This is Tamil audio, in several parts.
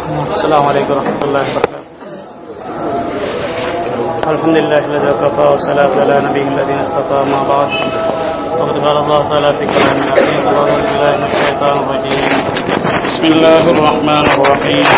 السلام عليكم ورحمة الله وبركاته الحمد لله الذي وكفى والصلاة على نبيه الذين اصطفى ما بعد وقد قال الله تعالى في كلام العزيز أعوذ بالله من الشيطان الرجيم بسم الله الرحمن الرحيم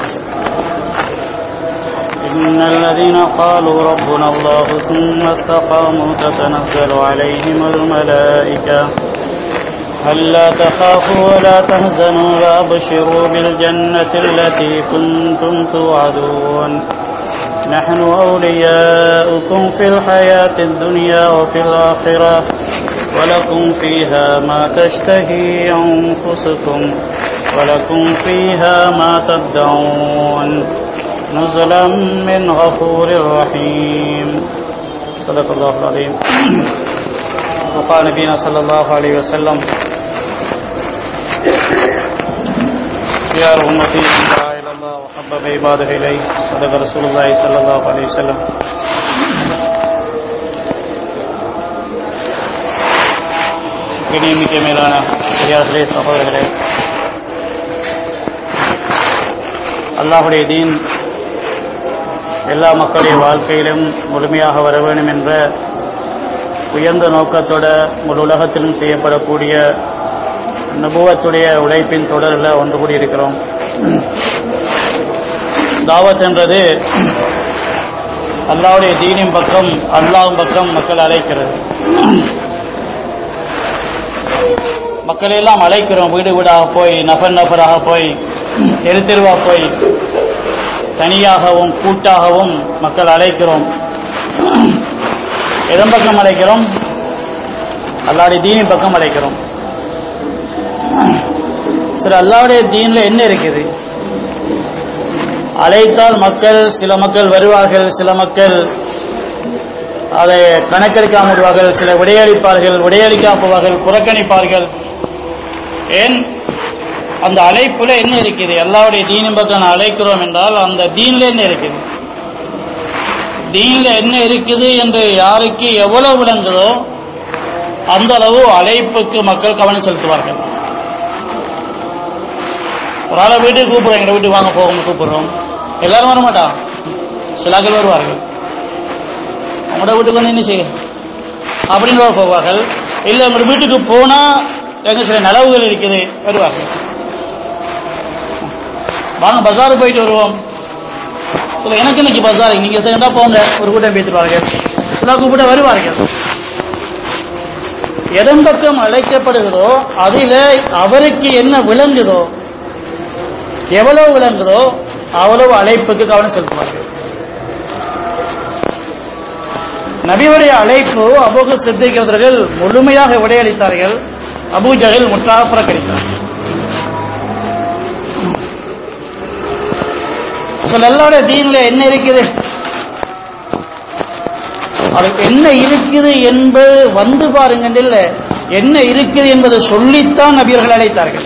إن الذين قالوا ربنا الله ثم استقاموا تتنزل عليهم الملائكة ألا تخافوا ولا تهزنوا وأبشروا بالجنة التي كنتم توعدون نحن أولياؤكم في الحياة الدنيا وفي الآخرة ولكم فيها ما تشتهي أنفسكم ولكم فيها ما تدعون نزلا من غفور رحيم صدق الله العظيم وقال نبينا صلى الله عليه وسلم خيار أمتي من دعا إلى الله وحبب عباده إليه صدق رسول الله صلى الله عليه وسلم கணியமிக்க மேலான பெரியார்களே சகோதரர்களே அல்லாஹுடைய தீன் எல்லா மக்களுடைய வாழ்க்கையிலும் முழுமையாக வர வேண்டும் என்ற உயர்ந்த நோக்கத்தோட முழு உலகத்திலும் செய்யப்படக்கூடிய நபுவத்துடைய உழைப்பின் தொடரில் ஒன்று கூடி இருக்கிறோம் தாவத் என்றது அல்லாவுடைய தீனின் பக்கம் அல்லாஹ் பக்கம் மக்கள் அழைக்கிறது மக்களை எல்லாம் அழைக்கிறோம் வீடு வீடாக போய் நபர் நபராக போய் தெரு தெருவா போய் தனியாகவும் கூட்டாகவும் மக்கள் அழைக்கிறோம் எதன் பக்கம் அழைக்கிறோம் அல்லாவுடைய தீனின் பக்கம் அழைக்கிறோம் சரி அல்லாவுடைய தீன்ல என்ன இருக்குது அழைத்தால் மக்கள் சில மக்கள் வருவார்கள் சில மக்கள் அதை கணக்கெடுக்காம விடுவார்கள் சில விடையளிப்பார்கள் விடையளிக்காம போவார்கள் புறக்கணிப்பார்கள் ஏன் அந்த அழைப்புல என்ன இருக்குது எல்லாருடைய தீனின் பக்கம் அழைக்கிறோம் என்றால் அந்த தீன்ல என்ன இருக்குது தீன்ல என்ன இருக்குது என்று யாருக்கு எவ்வளவு விளங்குதோ அந்த அளவு அழைப்புக்கு மக்கள் கவனம் செலுத்துவார்கள் ஒரு ஆளை வீட்டுக்கு கூப்பிடுறோம் எங்க வீட்டுக்கு வாங்க போகணும் கூப்பிடுறோம் எல்லாரும் வர மாட்டான் சிலாக்கள் வருவார்கள் உங்களோட வீட்டுக்கு வந்து என்ன செய்ய அப்படின்னு போவார்கள் இல்லை உங்களோட வீட்டுக்கு போனா எங்க சில நலவுகள் இருக்குது வருவார்கள் வாங்க பஜார் போயிட்டு வருவோம் சில எனக்கு இன்னைக்கு பஜார் நீங்க சேர்ந்தா போங்க ஒரு கூட்டம் பேசிடுவார்கள் சில கூப்பிட்ட வருவார்கள் எதன் பக்கம் அழைக்கப்படுகிறதோ அதில அவருக்கு என்ன விளங்குதோ எவ்வளவு விளங்குதோ அவ்வளவு அழைப்புக்கு கவனம் செலுத்துவார்கள் நபியுடைய அழைப்பு அபோக சித்திக்கிறவர்கள் முழுமையாக விடையளித்தார்கள் அபு ஜஹில் முற்றாக புறக்கணித்தார் எல்லாருடைய தீன்ல என்ன இருக்குது அதுக்கு என்ன இருக்குது என்பது வந்து பாருங்க இல்ல என்ன இருக்குது என்பதை சொல்லித்தான் நபியர்கள் அழைத்தார்கள்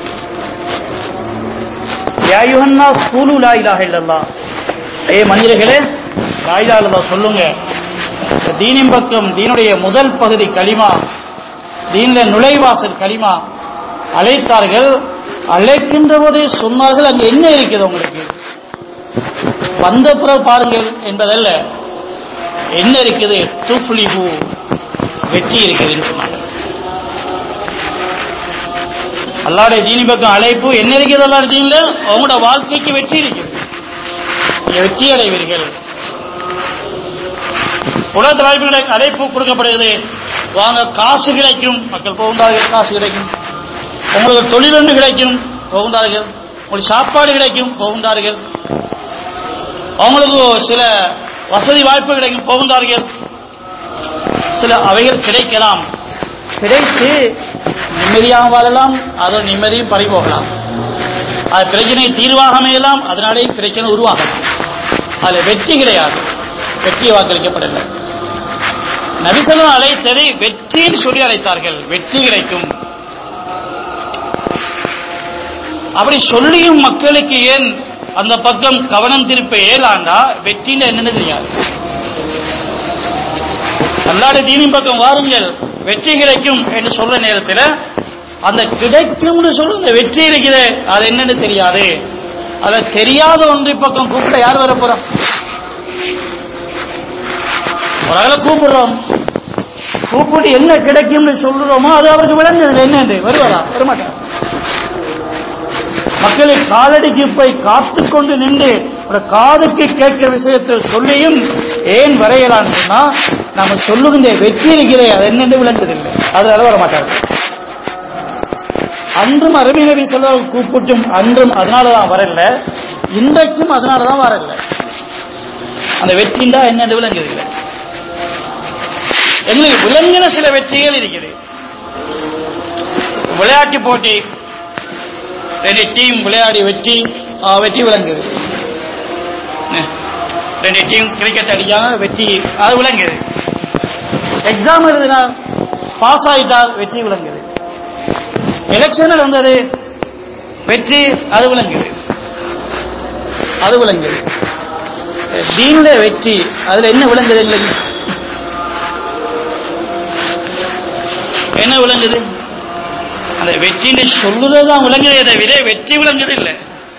யாயுஹன்னா கூலு லாயிலாக இல்லல்லா ஏ மனிதர்களே லாயிலா சொல்லுங்க தீனின் பக்கம் தீனுடைய முதல் பகுதி களிமா தீன்ல நுழைவாசல் களிமா அழைத்தார்கள் அழைக்கின்ற போதே சொன்னார்கள் அங்க என்ன இருக்குது உங்களுக்கு வந்த பிறகு பாருங்கள் என்பதல்ல என்ன இருக்குது துஃப்லிஹு வெற்றி இருக்குதுன்னு சொன்னாங்க அல்லாடைய தீனி பக்கம் அழைப்பு என்ன இருக்குது அல்லாட தீனில அவங்களோட வாழ்க்கைக்கு வெற்றி இருக்குது வெற்றி அடைவீர்கள் உலகத்தில் வாய்ப்புகளுக்கு அழைப்பு கொடுக்கப்படுகிறது வாங்க காசு கிடைக்கும் மக்கள் போகின்றார்கள் காசு கிடைக்கும் உங்களுக்கு தொழிலொன்று கிடைக்கும் போகின்றார்கள் உங்களுக்கு சாப்பாடு கிடைக்கும் போகின்றார்கள் அவங்களுக்கு சில வசதி வாய்ப்பு கிடைக்கும் போகின்றார்கள் சில அவைகள் கிடைக்கலாம் கிடைத்து நிம்மதியாக வாழலாம் அதோட நிம்மதியும் பறி போகலாம் அது பிரச்சனை தீர்வாக அமையலாம் அதனாலே பிரச்சனை உருவாகலாம் அதில் வெற்றி கிடையாது வெற்றி வாக்களிக்கப்படவில்லை நபிசலம் அழைத்ததை வெற்றின்னு சொல்லி அழைத்தார்கள் வெற்றி கிடைக்கும் அப்படி சொல்லியும் மக்களுக்கு ஏன் அந்த பக்கம் கவனம் திருப்ப இயலாண்டா வெற்றின்னு என்னன்னு தெரியாது அல்லாட தீனின் பக்கம் வாருங்கள் வெற்றி கிடைக்கும் என்று சொல்ற நேரத்தில் அந்த கிடைக்கும்னு சொல்ற அந்த வெற்றி இருக்குது அது என்னன்னு தெரியாது அத தெரியாத ஒன்று பக்கம் கூப்பிட யார் வர போறோம் ஒரு ஆளை கூப்பிடுறோம் கூப்பிட்டு என்ன கிடைக்கும்னு சொல்றோமோ அது அவருக்கு விளங்குது என்னன்னு வருவாரா வரமாட்டார் மக்களை காலடிக்கு போய் காத்து கொண்டு நின்று ஒரு காதுக்கு கேட்கிற விஷயத்தை சொல்லியும் ஏன் வரையலான்னு சொன்னா நம்ம சொல்லுகின்ற வெற்றி இருக்கிறே அது என்னென்று விளங்குதில்லை அதனால வர மாட்டார்கள் அன்றும் அரபி நபி சொல்ல கூப்பிட்டும் அன்றும் அதனாலதான் வரல இன்றைக்கும் அதனாலதான் வரல அந்த வெற்றிண்டா என்னென்று விளங்குதில்லை எங்களுக்கு விளங்கின சில வெற்றிகள் இருக்குது விளையாட்டு போட்டி ரெண்டு டீம் விளையாடி வெற்றி ஆ, வெற்றி விளங்குது என்ன? ரெண்டு டீம் கிரிக்கெட் அடிக்காம வெற்றி அது விளங்குது எக்ஸாம் எழுதினா பாஸ் ஆயிட்டால் வெற்றி விளங்குது எலெக்ஷனில் வந்தது வெற்றி அது விளங்குது அது விளங்குது டீன்ல வெற்றி அதுல என்ன விளங்குது இல்லை என்ன விளங்குது அந்த வெற்றின்னு சொல்லுறதுதான் விளங்குதே தவிர வெற்றி விளங்குது இல்லை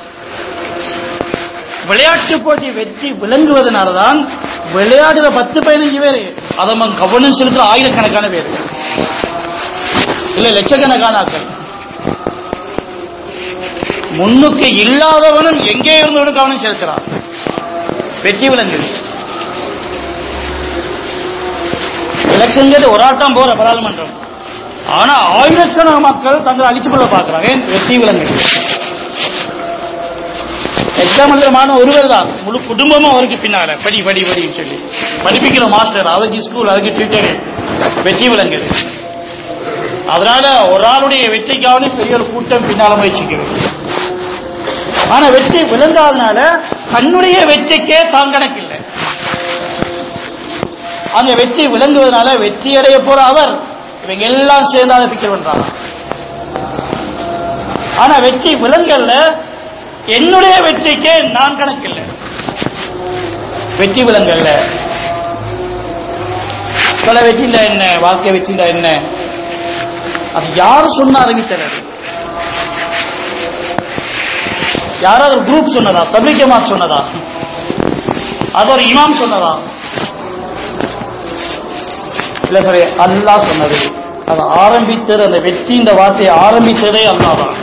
விளையாட்டு போட்டி வெற்றி விளங்குவதனாலதான் விளையாடுற பத்து பதினஞ்சு பேர் அதை நம்ம கவனம் செலுத்துற ஆயிரக்கணக்கான பேர் இல்ல லட்சக்கணக்கான ஆட்கள் முன்னுக்கு இல்லாதவனும் எங்கே இருந்தவனும் கவனம் செலுத்துறான் வெற்றி விளங்குது எலெக்ஷன் ஒரு ஆட்டம் போற பாராளுமன்றம் ஆனா ஆயிரக்கணக்கான மக்கள் தங்களை அழிச்சு கொள்ள பார்க்கிறாங்க ஏன் வெற்றி விளங்குது எக்ஸாம் எழுதுற மாணவன் ஒருவர் தான் முழு குடும்பமும் அவருக்கு பின்னால படி படி படின்னு சொல்லி படிப்பிக்கிற மாஸ்டர் அதுக்கு ஸ்கூல் அதுக்கு ட்விட்டர் வெற்றி விளங்குது அதனால ஒரு ஆளுடைய வெற்றிக்காக பெரிய ஒரு கூட்டம் பின்னால முயற்சிக்கிறது ஆனா வெற்றி விளங்காதனால தன்னுடைய வெற்றிக்கே தான் கணக்கில்லை அந்த வெற்றி விளங்குவதனால வெற்றி அடைய போற அவர் இவங்க எல்லாம் சேர்ந்து அதை பிக்கர் பண்றாங்க ஆனா வெற்றி விளங்கல்ல என்னுடைய வெற்றிக்கே நான் கணக்கில்லை வெற்றி விளங்கல்ல பல வெற்றிண்டா என்ன வாழ்க்கை வெற்றிண்டா என்ன அது யார் சொன்ன அறிவித்தல் அது யாராவது ஒரு குரூப் சொன்னதா தபிகமாத் சொன்னதா அது ஒரு இமாம் சொன்னதா இல்ல சரி அல்லாஹ் சொன்னது அது ஆரம்பித்தது அந்த வெற்றி இந்த வார்த்தையை ஆரம்பித்ததே அல்லாஹ் தான்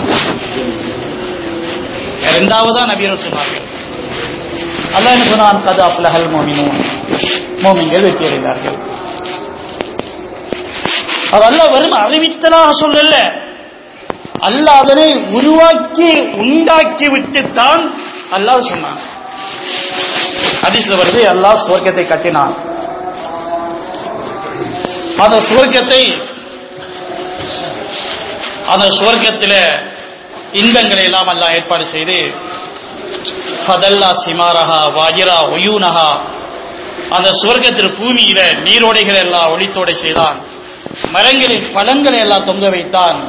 இரண்டாவதா நபியர் சொன்னார்கள் அல்லாஹ் என்ன சொன்னான் கது அப்லஹல் மோமினூன் மோமின்கள் வெற்றி அடைந்தார்கள் அது அல்லாஹ் வெறும் அறிவித்தலாக சொல்லல அல்லாஹ் அதனை உருவாக்கி உண்டாக்கி விட்டுத்தான் அல்லாஹ் சொன்னான் ஹதீஸ்ல வருது அல்லாஹ் சுவர்க்கத்தை கட்டினான் அந்த சுவர்க்கத்தை அந்த சுவர்க்கத்தில் இன்பங்களை எல்லாம் எல்லாம் ஏற்பாடு செய்து ஃபதல்லா சிமாரஹா வாஜிரா ஒயூனஹா அந்த சுவர்க்கத்தில் பூமியில நீரோடைகள் எல்லாம் ஒளித்தோடை செய்தான் மரங்களில் பழங்களை எல்லாம் தொங்க வைத்தான்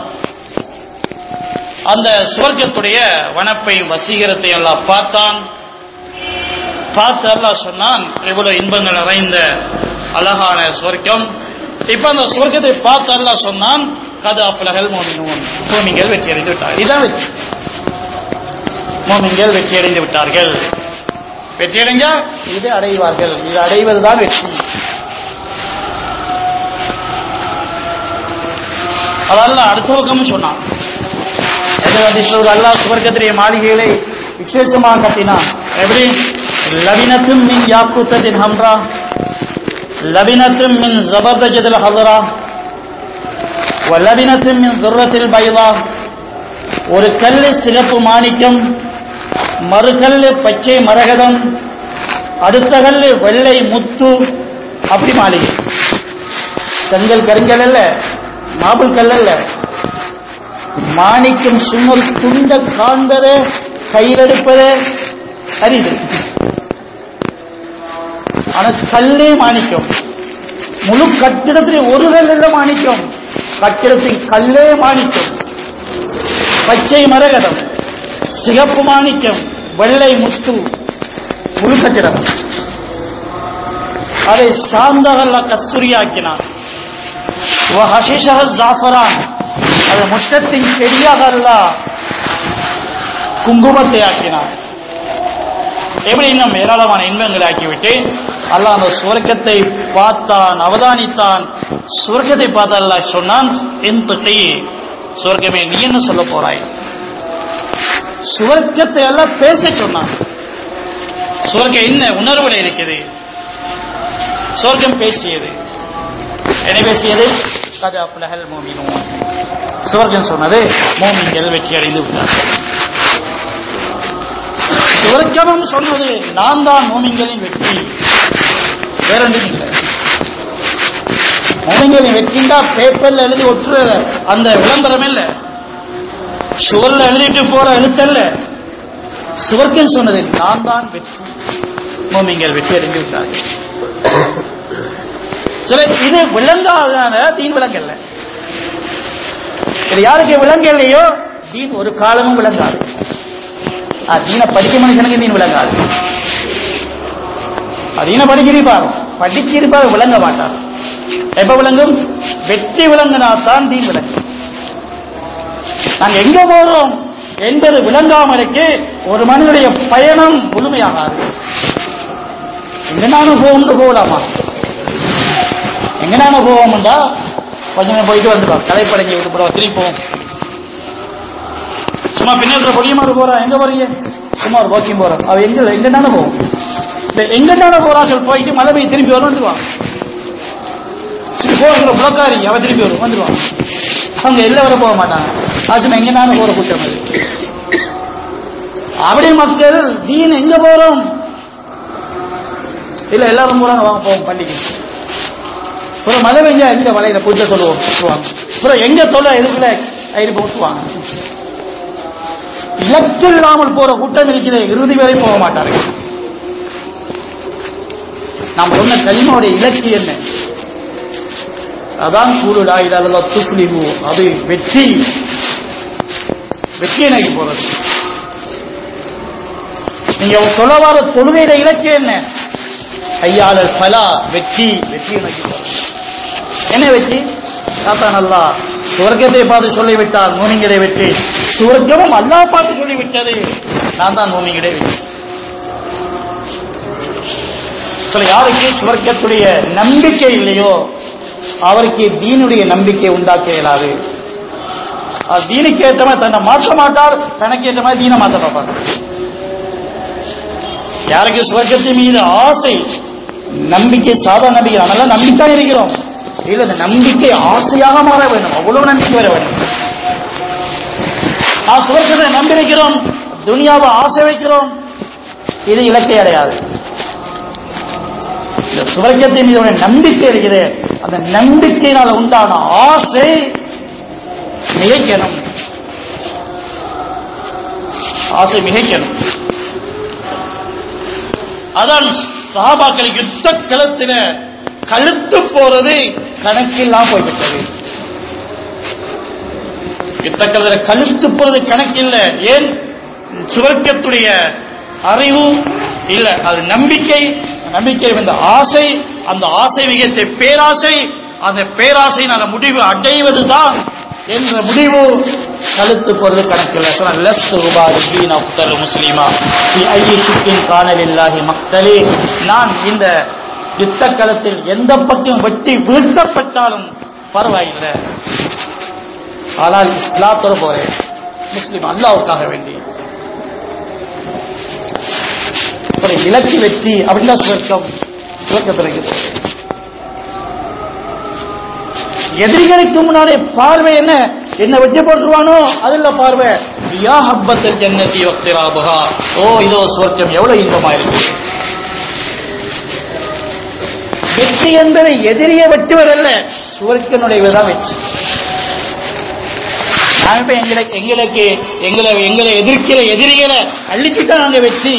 அந்த சுவர்க்கத்துடைய வனப்பையும் வசீகரத்தையும் எல்லாம் பார்த்தான் பார்த்து அல்லாஹ் சொன்னான் எவ்வளவு இன்பங்கள் நிறைந்த அழகான சுவர்க்கம் இப்ப அந்த சுவர்க்கத்தை பார்த்து அல்லாஹ் சொன்னான் கது அப்லகல் மோமினூன் மோமிங்கள் வெற்றி அடைந்து விட்டார்கள் இதான் வெற்றி மோமிங்கள் வெற்றி அடைந்து விட்டார்கள் வெற்றி அடைஞ்சா இது அடைவார்கள் இது அடைவதுதான் வெற்றி அதெல்லாம் அடுத்த பக்கமும் சொன்னான் அல்லாஹ் சுவர்க்கத்திலே மாளிகைகளை விசேஷமாக கட்டினான் எப்படி லவினத்தும் மின் யாக்குத்தத்தின் ஹம்ரா லபினத்தும் மின் ஜபர்தஜதில் ஹதரா வல்லபினத்தும் மின் துர்ரத்தில் பைதா ஒரு கல்லு சிறப்பு மாணிக்கம் மறுகல்லு பச்சை மரகதம் அடுத்த கல்லு வெள்ளை முத்து அப்படி மாளிகை செங்கல் கருங்கல் அல்ல மாபிள் கல் அல்ல மாணிக்கம் சும்மல் துண்ட காண்பது கையில் எடுப்பது அரிது ஆனா கல்லே மாணிக்கம் முழு கட்டிடத்திலே ஒரு கல்லில் மாணிக்கம் கட்டிடத்தின் கல்லே மாணிக்கம் பச்சை மரகதம் சிகப்பு மாணிக்கம் வெள்ளை முத்து முழு கட்டிடம் அதை சாந்தகல்ல கஸ்தூரியாக்கினான் ஜாஃபரான் அது முற்றத்தின் செடியாக அல்ல குங்குமத்தை ஆக்கினான் எப்படி இன்னும் ஏராளமான இன்பங்களை ஆக்கிவிட்டு அல்லாஹ் அந்த சுவர்க்கத்தை பார்த்தான் அவதானித்தான் சுவர்க்கத்தை பார்த்த அல்லாஹ் சொன்னான் என் தொட்டி சுவர்க்கமே நீ என்ன சொல்ல போறாய் சுவர்க்கத்தை எல்லாம் பேச சொன்னான் சுவர்க்கம் என்ன உணர்வுல இருக்குது சுவர்க்கம் பேசியது என்ன பேசியது கதா புலகல் மோமினும் சுவர்க்கம் சொன்னது மோமின்கள் வெற்றி அடைந்து விட்டார்கள் சுவர்க்கமும் சொன்னது நான் தான் மோமின்களின் வெற்றி வேறொன்றும் இல்லை மோமின்களின் வெற்றிண்டா பேப்பர்ல எழுதி ஒட்டுற அந்த விளம்பரம் இல்ல சுவர்ல எழுதிட்டு போற எழுத்தல்ல சுவர்க்கம் சொன்னது நான் தான் வெற்றி மோமிங்கள் வெற்றி அடைந்து விட்டார்கள் சில இது விளங்காதான தீன் விளங்கல்ல இது யாருக்கு விளங்கலையோ தீன் ஒரு காலமும் விளங்காது ஆ, தீன படிக்க மனுஷனுக்கு தீன் விளங்காது அதீன படிச்சிருப்பார் படிச்சிருப்பார் விளங்க மாட்டார் எப்ப விளங்கும் வெற்றி விளங்கினாத்தான் தீன் விளங்கும் நாங்க எங்க போறோம் என்பது விளங்காமலுக்கு ஒரு மனிதனுடைய பயணம் முழுமையாகாது எங்க நானும் போகும்னு போகலாமா எங்க நானும் போவோம்டா கொஞ்ச நேரம் போயிட்டு வந்துடுவோம் கலைப்படைஞ்சு விட்டு போறோம் திருப்பி போவோம் சும்மா பின்னாடி பொடியமாறு போறோம் எங்க போறீங்க சும்மா ஒரு வாக்கிங் போறோம் அவ எங்க எங்க தானே போவோம் இந்த எங்க தானே போறார்கள் போயிட்டு மழை பெய்ய திரும்பி வரும் வந்துருவான் சரி போகிற புலக்காரி அவ திரும்பி வரும் வந்துருவான் அவங்க எல்லாரும் போக மாட்டாங்க ஆச்சுமா எங்க தானே போற கூட்டம் அது அப்படி மக்கள் தீன் எங்க போறோம் இல்ல எல்லாரும் போறாங்க வாங்க போவோம் பள்ளிக்கு அப்புறம் மழை பெஞ்சா எங்க வலையில புத்த சொல்லுவோம் விட்டுருவாங்க அப்புறம் எங்க தொலை எதுக்குள்ள இருப்ப விட்டுருவாங்க இலக்கு இல்லாமல் போற கூட்டம் இருக்கிற இறுதி வரை போக மாட்டார்கள் நாம் சொன்ன கலிமாவுடைய இலக்கு என்ன அதான் கூடுடா இல்லாத துப்ளிமு அது வெற்றி வெற்றியை நோக்கி போறது நீங்க தொலைவார தொழுகையில இலக்கு என்ன ஐயாளர் பலா வெற்றி வெற்றியை நோக்கி போறது என்ன வெற்றி சாத்தான் அல்லா சுவர்க்கத்தை பார்த்து சொல்லிவிட்டார் மூமிங்கடை வெற்றி சுவர்க்கமும் அல்லா பார்த்து சொல்லிவிட்டது நான் தான் மூமிங்கடை வெற்றி சில யாருக்கு சுவர்க்கத்துடைய நம்பிக்கை இல்லையோ அவருக்கு தீனுடைய நம்பிக்கை உண்டாக்க இயலாது அது தீனுக்கு ஏற்ற மாதிரி தன்னை மாற்ற மாட்டார் தனக்கு ஏற்ற மாதிரி தீனை மாற்ற பார்ப்பார் யாருக்கு சுவர்க்கத்தின் மீது ஆசை நம்பிக்கை சாதா நம்பிக்கை நம்ம எல்லாம் நம்பித்தான் இருக்கிறோம் இல்ல அந்த நம்பிக்கை ஆசையாக மாற வேண்டும் அவ்வளவு நம்பிக்கை வர வேண்டும் நான் சுவர்க்கத்தை நம்பி இருக்கிறோம் துனியாவை ஆசை வைக்கிறோம் இது இலக்கை அடையாது இந்த சுவர்க்கத்தின் மீது உள்ள நம்பிக்கை இருக்குது அந்த நம்பிக்கையினால உண்டான ஆசை மிகைக்கணும் ஆசை மிகைக்கணும் அதான் சஹாபாக்கள் யுத்த களத்தில கழுத்து போறது கணக்கில்லாம் போய்விட்டது யுத்த களத்தில கழுத்து போறது கணக்கில்ல ஏன் சுவர்க்கத்துடைய அறிவு இல்ல அது நம்பிக்கை நம்பிக்கை வந்த ஆசை அந்த ஆசை மிகத்தை பேராசை அந்த பேராசையினால முடிவு அடைவதுதான் என்ற முடிவு கழுத்து போறது கணக்கில் சொன்ன லஸ்து உபாரி தீன் அப்தல் முஸ்லிமா ஃபி ஐயி ஷிக்கின் காணலில்லாஹி மக்தலி நான் இந்த யுத்த களத்தில் எந்த பக்கம் வெட்டி வீழ்த்தப்பட்டாலும் பரவாயில்லை ஆனால் இஸ்லாத்தோட போறேன் முஸ்லிம் அல்லாவுக்காக வேண்டி ஒரு இலக்கு வெற்றி அப்படின்னா சுவர்க்கம் சுவர்க்கத்திற்கு எதிரிகளுக்கு முன்னாலே பார்வை என்ன என்ன வெற்றி போட்டுருவானோ அதுல பார்வை யா ஹப்பத்தில் ஜன்னதி வக்திராபுகா ஓ இதோ சுவர்க்கம் எவ்வளவு இன்பமா இருக்கு வெற்றி என்பது எதிரியை வெட்டுவதல்ல சுவர்க்க நுழைவுதான் வெற்றி நாம இப்ப எங்களுக்கு எங்களுக்கு எங்களை எங்களை எதிர்க்கிற எதிரிகளை அள்ளிக்கிட்டா நாங்க வெற்றி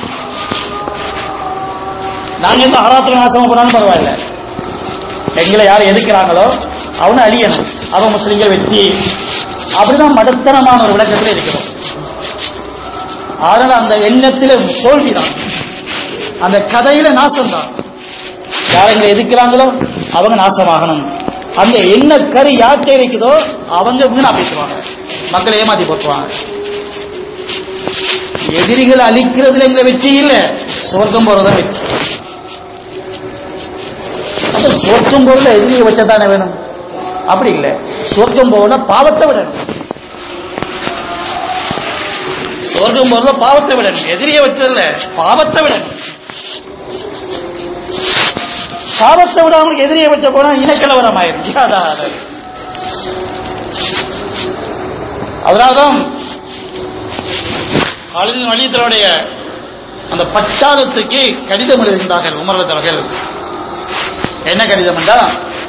நாங்க எந்த அராத்திர நாசமா போனாலும் பரவாயில்ல எங்களை யார் எதிர்க்கிறாங்களோ அவனை அழியணும் அவன் முஸ்லிம்கள் வெற்றி அப்படிதான் மடத்தனமான ஒரு விளக்கத்தில் இருக்கிறோம் அதனால அந்த எண்ணத்தில தோல்விதான் அந்த கதையில நாசம்தான் யார் எங்களை எதிர்க்கிறாங்களோ அவங்க நாசமாகணும் அந்த என்ன கரு யார்கிட்ட இருக்குதோ அவங்க வீணா பேசுவாங்க மக்களை ஏமாத்தி போட்டுருவாங்க எதிரிகளை அழிக்கிறதுல எங்க வெற்றி இல்ல சுவர்க்கம் போறதுதான் வெற்றி அப்ப சுவர்க்கம் போறதுல எதிரியை வச்சதானே வேணும் அப்படி இல்ல சுவர்க்கம் போகணும் பாவத்தை விடணும் சுவர்க்கம் போறதுல பாவத்தை விடணும் எதிரியை வச்சதில்ல பாவத்தை விடணும் பாவத்தை விடாமல் எதிரியை வச்ச போனா இனக்கலவரம் ஆயிரும் அதான் அதனால்தான் காலின் வழித்தலுடைய அந்த பட்டாளத்துக்கு கடிதம் எழுதியிருந்தார்கள் உமர்வத் அவர்கள் என்ன கடிதம் என்றா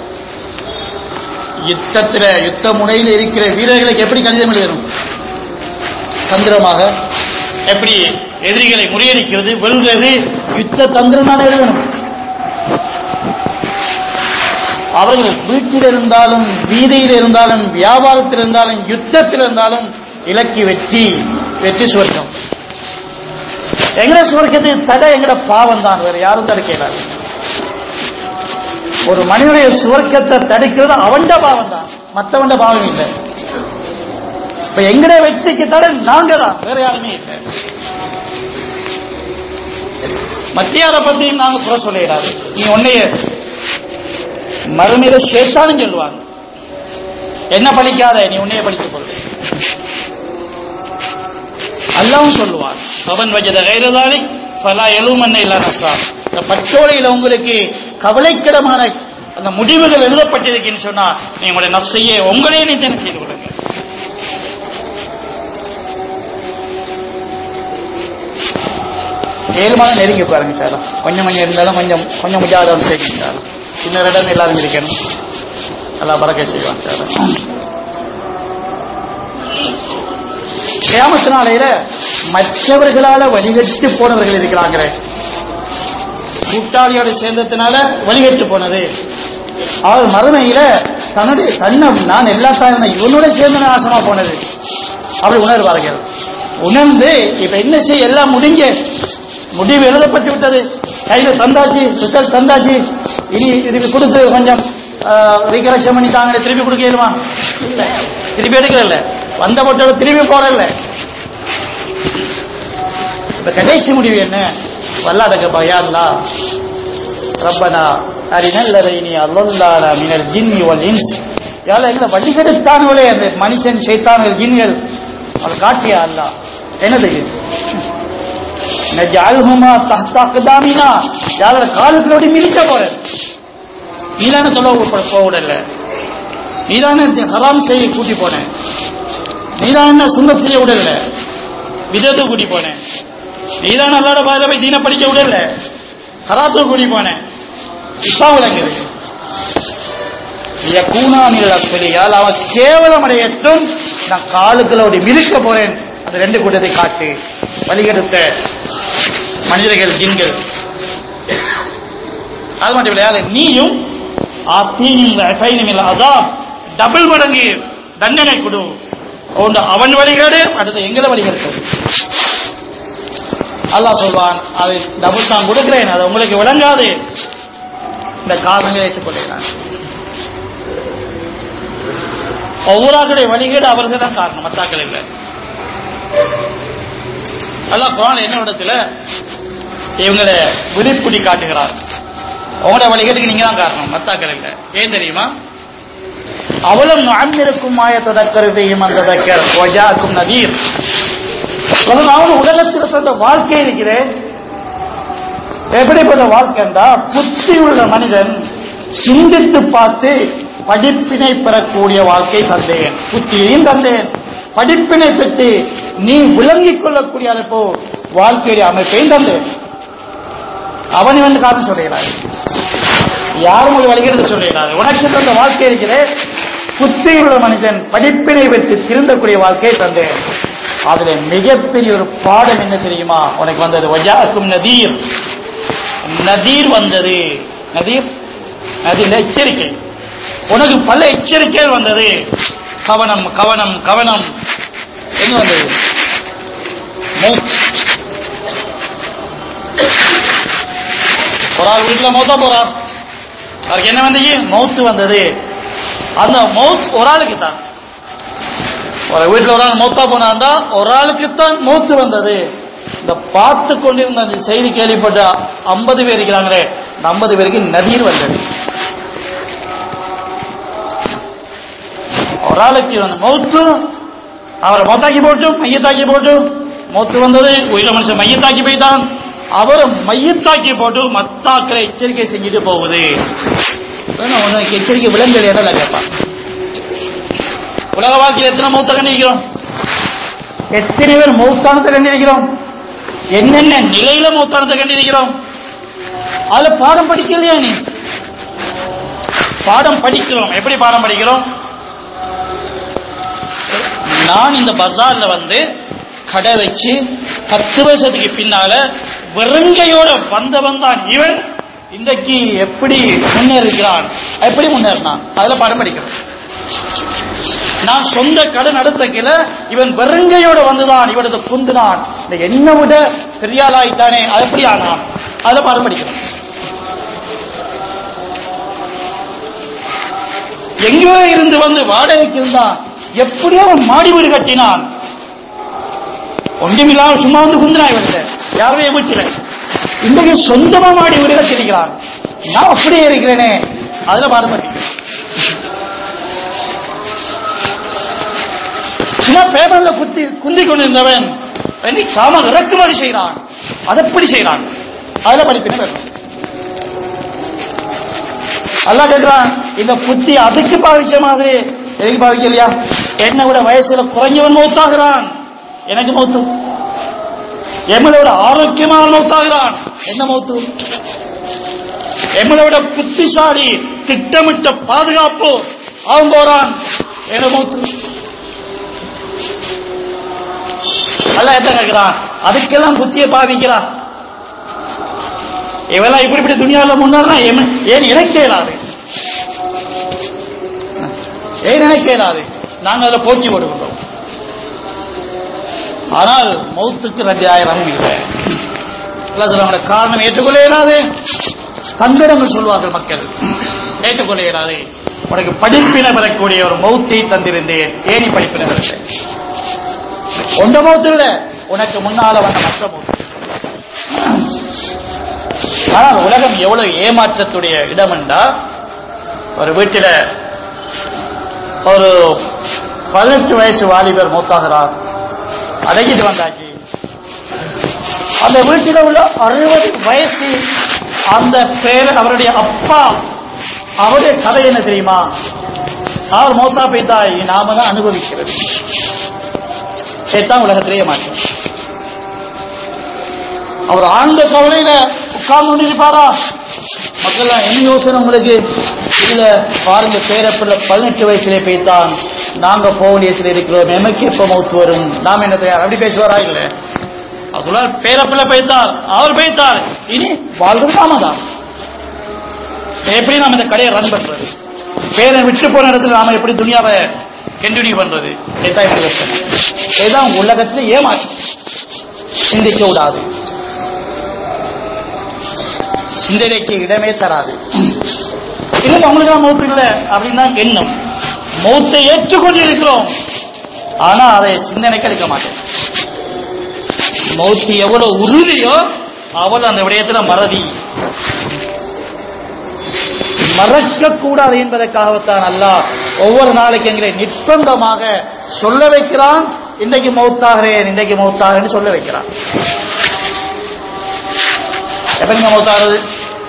யுத்தத்தில் யுத்த முனையில் இருக்கிற வீரர்களுக்கு எப்படி கடிதம் எழுதணும் தந்திரமாக எப்படி எதிரிகளை முறியடிக்கிறது வெல்றது யுத்த தந்திரமான எழுதணும் அவர்கள் வீட்டில் இருந்தாலும் வீதியில் இருந்தாலும் வியாபாரத்தில் இருந்தாலும் யுத்தத்தில் இருந்தாலும் இலக்கி வெற்றி வெற்றி சுவர்க்கம் எங்கட சுவர்க்கத்துக்கு தடை எங்கட பாவம் தான் வேற யாரும் தடுக்க இயலாது ஒரு மனிதனுடைய சுவர்க்கத்தை தடுக்கிறது அவன்ட பாவம் தான் மற்றவன்ட பாவம் இல்லை இப்ப எங்கட வெற்றிக்கு தடை நாங்க தான் வேற யாருமே இல்லை மத்தியார பற்றியும் நாங்க குறை சொல்லிடாது நீ உன்னைய மறுமையில சேஷான்னு சொல்லுவாங்க என்ன படிக்காத நீ உன்னைய படித்துக் கொள்ளு அல்லாவும் சொல்லுவான் அவன் வஜத கைரதாலி பலா எழுமன்ன இல்லா நசா இந்த பட்டோலையில் உங்களுக்கு கவலைக்கிடமான அந்த முடிவுகள் எழுதப்பட்டிருக்குன்னு சொன்னா நீ உங்களுடைய நப்சையே உங்களே நிச்சயம் செய்து கொள்ளுங்க ஏழு மாதம் நெருங்கி பாருங்க சார் கொஞ்சம் கொஞ்சம் இருந்தாலும் கொஞ்சம் கொஞ்சம் முஜாதம் செய்யுங்க சார் சின்ன இடம் எல்லாரும் இருக்கணும் எல்லாம் பறக்க செய்வான் சார் கியாமத்து நாளையில மற்றவர்களால வழிகட்டு போனவர்கள் இருக்கிறாங்களே கூட்டாளியோட சேர்ந்ததுனால வழிகட்டு போனது அவர் மறுமையில தன்னுடைய தன்னை நான் எல்லாத்தான் இருந்தேன் இவனோட சேர்ந்து நாசமா போனது அப்படி உணர்வார்கள் உணர்ந்து இப்ப என்ன செய்ய எல்லாம் முடிஞ்ச முடிவு எழுதப்பட்டு விட்டது கையில தந்தாச்சு ரிசல்ட் தந்தாச்சு இனி இதுக்கு கொடுத்து கொஞ்சம் ரீகரெக்ஷன் பண்ணி தாங்க திருப்பி கொடுக்க இயலுமா இல்ல திருப்பி எடுக்கல வந்த போட்டோட திருப்பி போடல இப்ப கடைசி முடிவு என்ன வல்லாடக்கப்பா யாருலா ரப்பனா அரிநல்லரைனி அல்லல்லான மினல் ஜின்னி வல் இன்ஸ் யால எங்களை வழிகெடுத்தானவளே அந்த மனுஷன் சைத்தான்கள் ஜின்கள் அதை காட்டியா அல்ல என்னது நஜால்ஹுமா தஹ்தா அக்தாமினா யார காலுக்குள்ளோடி மிதிக்க போறேன் நீதானே தொலை போக விடல நீதானே ஹராம் செய்ய கூட்டி போனேன் நீதானே சுண்ணத் செய்ய விடல விதத்து கூட்டி போனேன் நீதான் அல்லாட பாதையில போய் தீன படிக்க விடல ஹராத்து கூட்டி போனேன் இப்பா விளங்குது கூணாமில் அப்படியால் அவன் கேவலம் அடையட்டும் நான் காலுக்களோடு மிதிக்க போறேன் அந்த ரெண்டு கூட்டத்தை காட்டு வழிகெடுத்த மனிதர்கள் ஜின்கள் அது மட்டும் இல்லையா நீயும் அதாப் டபுள் மடங்கு தண்டனை கொடு ஒன்று அவன் வழிகேடு அடுத்து எங்களை வழிகெடுத்தது அல்லாஹ் சொல்வான் அதை டபுள் தான் கொடுக்கிறேன் அது உங்களுக்கு விளங்காது இந்த காரணங்களை ஏற்றுக்கொள்கிறான் ஒவ்வொருடைய வழிகேடு அவர்கள் தான் காரணம் மத்தாக்கள் இல்லை அல்லாஹ் குரான் என்ன இடத்துல இவங்களை விழிப்புடி காட்டுகிறார் உங்களோட வழிகேட்டுக்கு நீங்க தான் காரணம் மத்தாக்கள் இல்லை ஏன் தெரியுமா அவளும் நான்கிருக்கும் மாய ததக்கருதையும் அந்த தக்கர் ஒஜாக்கும் நதீர் அவன் உலகத்தில் தந்த வாழ்க்கை இருக்கிறேன் எப்படிப்பட்ட வாழ்க்கை என்றா புத்தி உள்ள மனிதன் சிந்தித்து பார்த்து படிப்பினை பெறக்கூடிய வாழ்க்கை தந்தேன் புத்தியையும் தந்தேன் படிப்பினை பெற்று நீ விளங்கிக் கொள்ளக்கூடிய அளப்போ வாழ்க்கையுடைய அமைப்பையும் தந்தேன் அவன் வந்து காரணம் சொல்லுகிறார் யாரும் ஒரு வழிகிறது சொல்லுகிறார் உனக்கு தந்த வாழ்க்கை இருக்கிறே புத்தியுள்ள மனிதன் படிப்பினை பெற்று திருந்தக்கூடிய வாழ்க்கையை தந்தேன் அதுல மிகப்பெரிய ஒரு பாடம் என்ன தெரியுமா உனக்கு வந்தது வஜாக்கும் நதீர் நதீர் வந்தது நதீர் நதியில் எச்சரிக்கை உனக்கு பல எச்சரிக்கைகள் வந்தது கவனம் கவனம் கவனம் எங்க வந்தது மௌத். ஒரு ஆள் வீட்டுல மௌத்தா போறார் அவருக்கு என்ன வந்துச்சு மௌத்து வந்தது அந்த மௌத் ஒரு ஆளுக்கு தான் ஒரு வீட்டுல ஒரு ஆள் மௌத்தா போனாண்டா ஒரு ஆளுக்கு தான் மௌத்து வந்தது இந்த பார்த்து கொண்டிருந்த அந்த செய்தி கேள்விப்பட்ட ஐம்பது பேர் இருக்கிறாங்களே இந்த ஐம்பது பேருக்கு நதியில் வந்தது ஒரு ஆளுக்கு வந்து மௌத்து அவரை மொத்தாக்கி போட்டு மையத்தாக்கி போட்டு மௌத்து வந்தது உயிர மனுஷன் மையத்தாக்கி போய்தான் அவர் மையத்தாக்கி போட்டு மத்தாக்களை எச்சரிக்கை செஞ்சுட்டு போகுது வேணா உனக்கு எச்சரிக்கை விலங்குகள் இடல கேட்பான் உலக வாழ்க்கையில் எத்தனை மௌத்த கண்டிருக்கிறோம் எத்தனை பேர் மௌத்தானத்தை கண்டிருக்கிறோம் என்னென்ன நிலையில மௌத்தானத்தை கண்டிருக்கிறோம் அதுல பாடம் படிக்கலையா நீ பாடம் படிக்கிறோம் எப்படி பாடம் படிக்கிறோம் நான் இந்த பஜார்ல வந்து கடை வச்சு பத்து வருஷத்துக்கு பின்னால வெறுங்கையோட வந்தவன் தான் இவன் இன்றைக்கு எப்படி முன்னேறுகிறான் எப்படி முன்னேறினான் அதுல பாடம் படிக்கிறோம் நான் சொந்த கடை நடத்தக்கில இவன் வெறுங்கையோட வந்துதான் இவனது குந்துனான் இந்த என்ன விட பெரியாளாயிட்டானே அது எப்படி ஆனான் அதுல பாடம் படிக்கிறோம் எங்கேயோ இருந்து வந்து வாடகைக்கு இருந்தான் எப்படியோ அவன் மாடி வீடு கட்டினான் ஒன்றுமில்லாம சும்மா வந்து குந்தினா இவன்கிட்ட யாருமே வீட்டில இன்றைக்கு சொந்தமா மாடி வீடு கட்டிருக்கிறான் நான் அப்படியே இருக்கிறேனே அதுல பாடம் படிக்கிறேன் சும்மா பேப்பர்ல குத்தி குந்தி கொண்டிருந்தவன் இன்னைக்கு சாம இறக்குமதி செய்கிறான் அதை எப்படி செய்கிறான் அதுல படிப்பின அல்லாஹ் கேட்கிறான் இந்த புத்தி அதுக்கு பாவிச்ச மாதிரி எதுக்கு பாவிக்கலையா என்னை விட வயசுல குறைஞ்சவன் மௌத்தாகிறான் எனக்கு மௌத்து எம்மளோட ஆரோக்கியமான மௌத்தாகிறான் என்ன மௌத்து எம்மளோட புத்திசாலி திட்டமிட்ட பாதுகாப்பு அவன் போறான் என்ன மௌத்து அல்ல என்ன கேட்கிறான் அதுக்கெல்லாம் புத்தியை பாவிக்கிறான் இவெல்லாம் இப்படி இப்படி துணியாவில் முன்னாள் ஏன் எனக்கு இயலாது ஏன் எனக்கு இயலாது நாங்க அதில் போட்டி போடுகின்றோம் ஆனால் மௌத்துக்கு ரெண்டாயிரம் இல்லை அல்ல சொல்லுவாங்க காரணம் ஏற்றுக்கொள்ள இயலாது தந்திரங்கள் சொல்வார்கள் மக்கள் ஏற்றுக்கொள்ள இயலாது உனக்கு படிப்பினை பெறக்கூடிய ஒரு மௌத்தை தந்திருந்தேன் ஏனி படிப்பினை பெறல ஒன்ற மௌத்து இல்ல உனக்கு முன்னால வந்த மற்ற மௌத்து ஆனால் உலகம் எவ்வளவு ஏமாற்றத்துடைய இடம் என்றா ஒரு வீட்டில ஒரு பதினெட்டு வயசு வாலிபர் மூத்தாகிறார் அடங்கிட்டு வந்தாச்சு அந்த வீட்டில் உள்ள அறுபது வயசு அந்த பேர் அவருடைய அப்பா அவருடைய கதை என்ன தெரியுமா அவர் மௌத்தா பெய்தாய் நாம தான் அனுபவிக்கிறது இதுதான் உலகத்திலேயே மாற்றம் அவர் ஆழ்ந்த கவலையில உட்கார்ந்து கொண்டிருப்பாரா மக்கள் என்ன யோசனை உங்களுக்கு இல்ல பாருங்க பேரப்பிள்ள பதினெட்டு வயசுல போய்த்தான் நாங்க போகலியத்தில் இருக்கிறோம் எமக்கு எப்ப மௌத்து வரும் நாம் என்ன தயார் அப்படி பேசுவாரா இல்ல அவர் சொல்றார் பேரப்பிள்ள போய்த்தார் அவர் போய்த்தார் இனி வாழ்றது நாம தான் எப்படி நாம் இந்த கடையை ரன் பண்றது பேரை விட்டு போன இடத்துல நாம எப்படி துணியாவை கண்டினியூ பண்றது இதுதான் இந்த யோசனை இதுதான் உலகத்துல ஏமாற்றம் சிந்திக்க விடாது சிந்தனைக்கு இடமே தராது இல்ல அவங்களுக்கு மௌத்து இல்லை அப்படின்னா எண்ணம் மௌத்தை ஏற்றுக்கொண்டு இருக்கிறோம் ஆனா அதை சிந்தனைக்கு எடுக்க மாட்டோம் மௌத்து எவ்வளவு உறுதியோ அவ்வளவு அந்த விடயத்துல மறதி மறக்க கூடாது என்பதற்காகத்தான் அல்லாஹ் ஒவ்வொரு நாளைக்கு எங்களை நிர்பந்தமாக சொல்ல வைக்கிறான் இன்றைக்கு மௌத்தாகிறேன் இன்றைக்கு மௌத்தாகிறேன்னு சொல்ல வைக்கிறான் எப்ப நீங்க மௌத்தாகிறது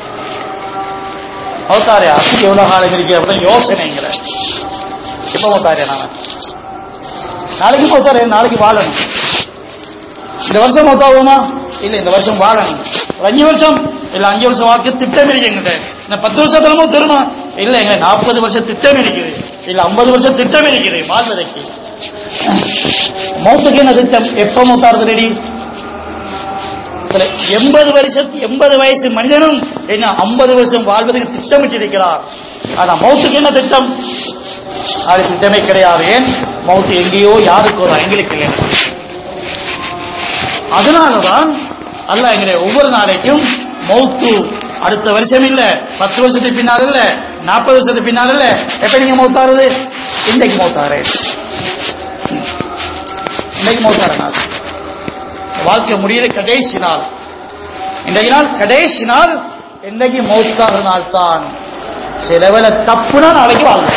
மௌத்தாரே அதுக்கு எவ்வளவு காலம் இருக்கு அப்படின்னு யோசனைங்கிற எப்ப மௌத்தாரே நான் நாளைக்கு மௌத்தாரே நாளைக்கு வாழணும் இந்த வருஷம் மௌத்தாகுமா இல்ல இந்த வருஷம் வாழணும் ஒரு அஞ்சு வருஷம் இல்ல அஞ்சு வருஷம் வாக்கு திட்டம் இருக்கு எங்கிட்ட இந்த பத்து வருஷத்துல மௌத்து வருமா இல்ல எங்க நாற்பது வருஷம் திட்டம் இருக்குது இல்ல ஐம்பது வருஷம் திட்டம் இருக்குது வாழ்வதற்கு மௌத்துக்கு என்ன திட்டம் எப்ப மௌத்தாறது ரெடி எண்பது வருஷம் எண்பது வயசு மனிதனும் என்ன ஐம்பது வருஷம் வாழ்வதற்கு திட்டமிட்டிருக்கிறார் ஆனா மௌத்துக்கு என்ன திட்டம் அது திட்டமே கிடையாது ஏன் மௌத்து எங்கேயோ யாருக்கு ஒரு எங்களுக்கு இல்லை அதனாலதான் அல்லாஹ் எங்களை ஒவ்வொரு நாளைக்கும் மௌத்து அடுத்த வருஷம் இல்ல பத்து வருஷத்துக்கு பின்னால் இல்ல நாற்பது வருஷத்துக்கு பின்னால் இல்ல எப்ப நீங்க மௌத்தாருது இன்னைக்கு மௌத்தாரு இன்னைக்கு மௌத்தாரு நான் வாழ்க்கை முடியுது கடைசி நாள் இன்றைய நாள் கடைசி நாள் என்னைக்கு மௌத்தாகிற நாள் தான் சில வேளை தப்புனா நாளைக்கு வாழ்க்கை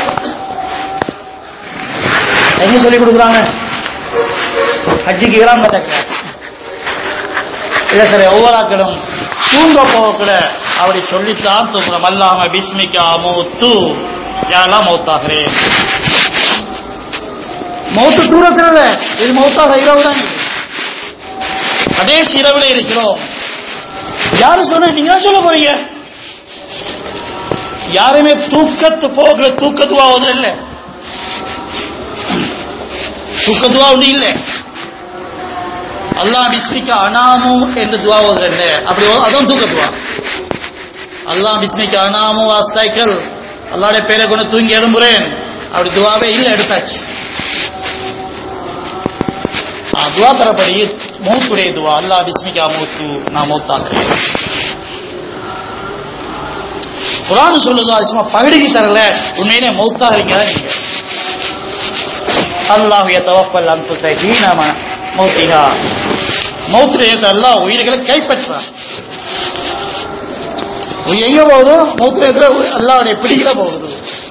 எங்க சொல்லி கொடுக்குறாங்க ஹஜ்ஜிக்கு இராம இல்ல சரி ஒவ்வொருக்களும் தூங்க போகக்கூட அப்படி சொல்லித்தான் தூங்குறோம் அல்லாம பிஸ்மிக்கா மூத்து யாரெல்லாம் மௌத்தாகிறேன் மௌத்து தூரத்தில் இல்ல இது மௌத்தாக இரவு தான் இது. கடைசி இரவுல இருக்கிறோம் யாரு சொன்ன நீங்க தான் சொல்ல போறீங்க யாருமே தூக்கத்து போகல தூக்கத்துவா ஒன்றும் இல்லை தூக்கத்துவா ஒன்று இல்லை அல்லாஹ் பிஸ்மிக்க அனாமு என்று துவா ஓதுறேன் அப்படி ஓ- அதான் தூக்கத்துவா அல்லாஹ் பிஸ்மிக்க அனாமு வாஸ்தாய்க்கல் அல்லாடைய பேரை கொண்டு தூங்கி எழும்புறேன் அப்படி துவாவே இல்லை எடுத்தாச்சு ஆ, துவா தரப்படி மௌத்துடைய துவா அல்லாஹ் பிஸ்மிக்கா மூத்து நான் மௌத்தாகிறேன் குரான் சொல்லுதோ அது சும்மா பகடிக்கு தரல உண்மையிலே மௌத்தாகிறீங்களா நீங்க அல்லாஹ் யதவஃபல் அன்ஃபுஸ ஹீன ம- மௌத்திஹா மௌத்துடைய அல்லாஹ் உயிர்களை கைப்பற்றான் உயிர் எங்க போகுதோ மௌத்துடைய அல்லாஹ்வுடைய பிடிக்கல போகுது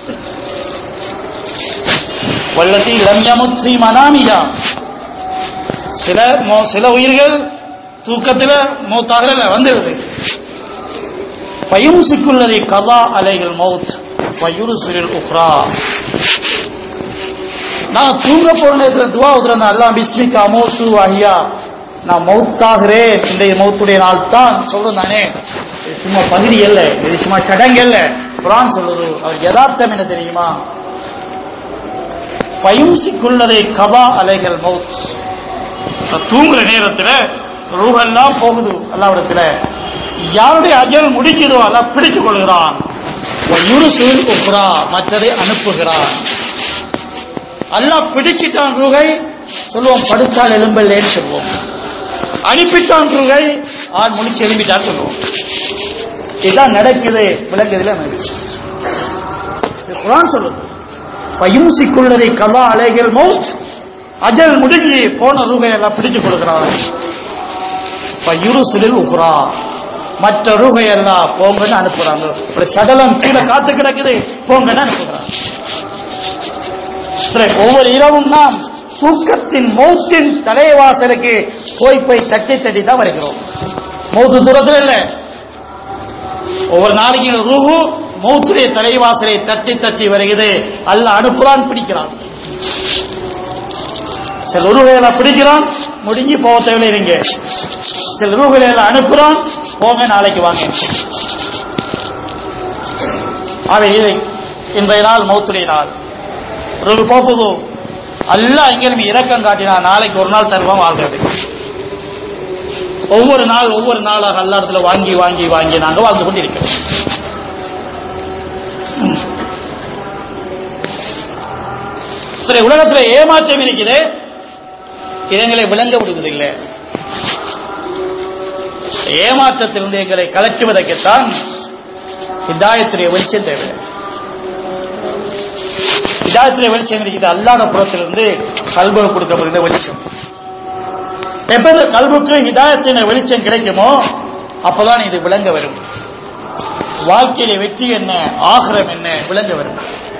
வல்லத்தி லம் யமுத் ஃபீ மனாமிஹா சில மௌ- சில உயிர்கள் தூக்கத்தில் மௌத்தாகல வந்துடுது பயும்சிக்குள்ளதை கதா அலைகள் மௌத் பயுருசுரில் உக்ரா நான் தூங்க போற நேரத்தில் துவா உதுறேன் அல்லாஹ் பிஸ்மிகா மௌத்து அஹ்யா நான் மௌத்தாகிறேன் இன்றைய மௌத்துடைய நாள் தான் சொல்றேன் தானே இது சும்மா பகுதி அல்ல இது சும்மா சடங்கு அல்ல குரான் சொல்லுது அவர் யதார்த்தம் என்ன தெரியுமா பயும்சிக்குள்ளதை கதா அலைகள் மௌத் இப்ப தூங்குற நேரத்துல ரூஹெல்லாம் போகுது அல்லாவிடத்துல யாருடைய அஜல் முடிக்குதோ அல்லாஹ் பிடித்துக் கொள்கிறான் யுருசுல் உக்ரா மற்றதை அனுப்புகிறான் அல்லாஹ் பிடிச்சிட்டான் ரூகை சொல்லுவோம் படுத்தால் எலும்பல்லேன்னு சொல்லுவோம் அனுப்பிட்டான் ரூகை ஆள் முடிச்சு எழும்பிட்டான் சொல்லுவோம் இதுதான் நடக்குது விளங்குதுல நடக்குது. இது குரான் சொல்லுது பயும்சிக்குள்ளதை கலா அலைகள் மௌத் அஜல் முடிஞ்சு போன ரூகை எல்லாம் பிடிச்சு கொடுக்கிறான் பயுருசிலில் உக்ரா மற்ற ரூகை எல்லாம் போங்கன்னு அனுப்புறாங்க இப்படி சடலம் கீழே காத்து கிடக்குது போங்கன்னு அனுப்புகிறாங்க சரி, ஒவ்வொரு இரவும் நாம் தூக்கத்தின் மௌத்தின் தலைவாசலுக்கு போய் போய் தட்டி தட்டி தான் வருகிறோம் மௌத்து தூரத்தில் இல்ல ஒவ்வொரு நாளைக்கு ரூஹு மௌத்துடைய தலைவாசலை தட்டி தட்டி வருகிறது அல்ல அனுப்புறான் பிடிக்கிறான் சில ரூகையெல்லாம் பிடிக்கிறான் முடிஞ்சு போக தேவையில்லை நீங்க சில ரூகையெல்லாம் அனுப்புறான் போங்க நாளைக்கு வாங்க அவை இதை இன்றைய நாள் மௌத்துடைய நாள் ஒரு போகுது அல்லாஹ் இங்கிருந்து இரக்கம் காட்டினா நாளைக்கு ஒரு நாள் தருவான் வாழ்றது ஒவ்வொரு நாள் ஒவ்வொரு நாளாக அல்லா இடத்துல வாங்கி வாங்கி வாங்கி நாங்க வாழ்ந்து கொண்டிருக்கிறோம் சரி உலகத்துல ஏமாற்றம் இருக்குது இது எங்களை விளங்க விடுவதில்லை ஏமாற்றத்திலிருந்து எங்களை கலட்டுவதற்குத்தான் இதாயத்துடைய வெளிச்சம் தேவை இதாயத்துடைய வெளிச்சம் இருக்குது அல்லாத புறத்திலிருந்து கல்பு கொடுக்கப்படுகிற வெளிச்சம் எப்போது கல்புக்கு ஹிதாயத்தின வெளிச்சம் கிடைக்குமோ அப்பதான் இது விளங்க வரும் வாழ்க்கையில வெற்றி என்ன ஆகிரம் என்ன விளங்க வரும்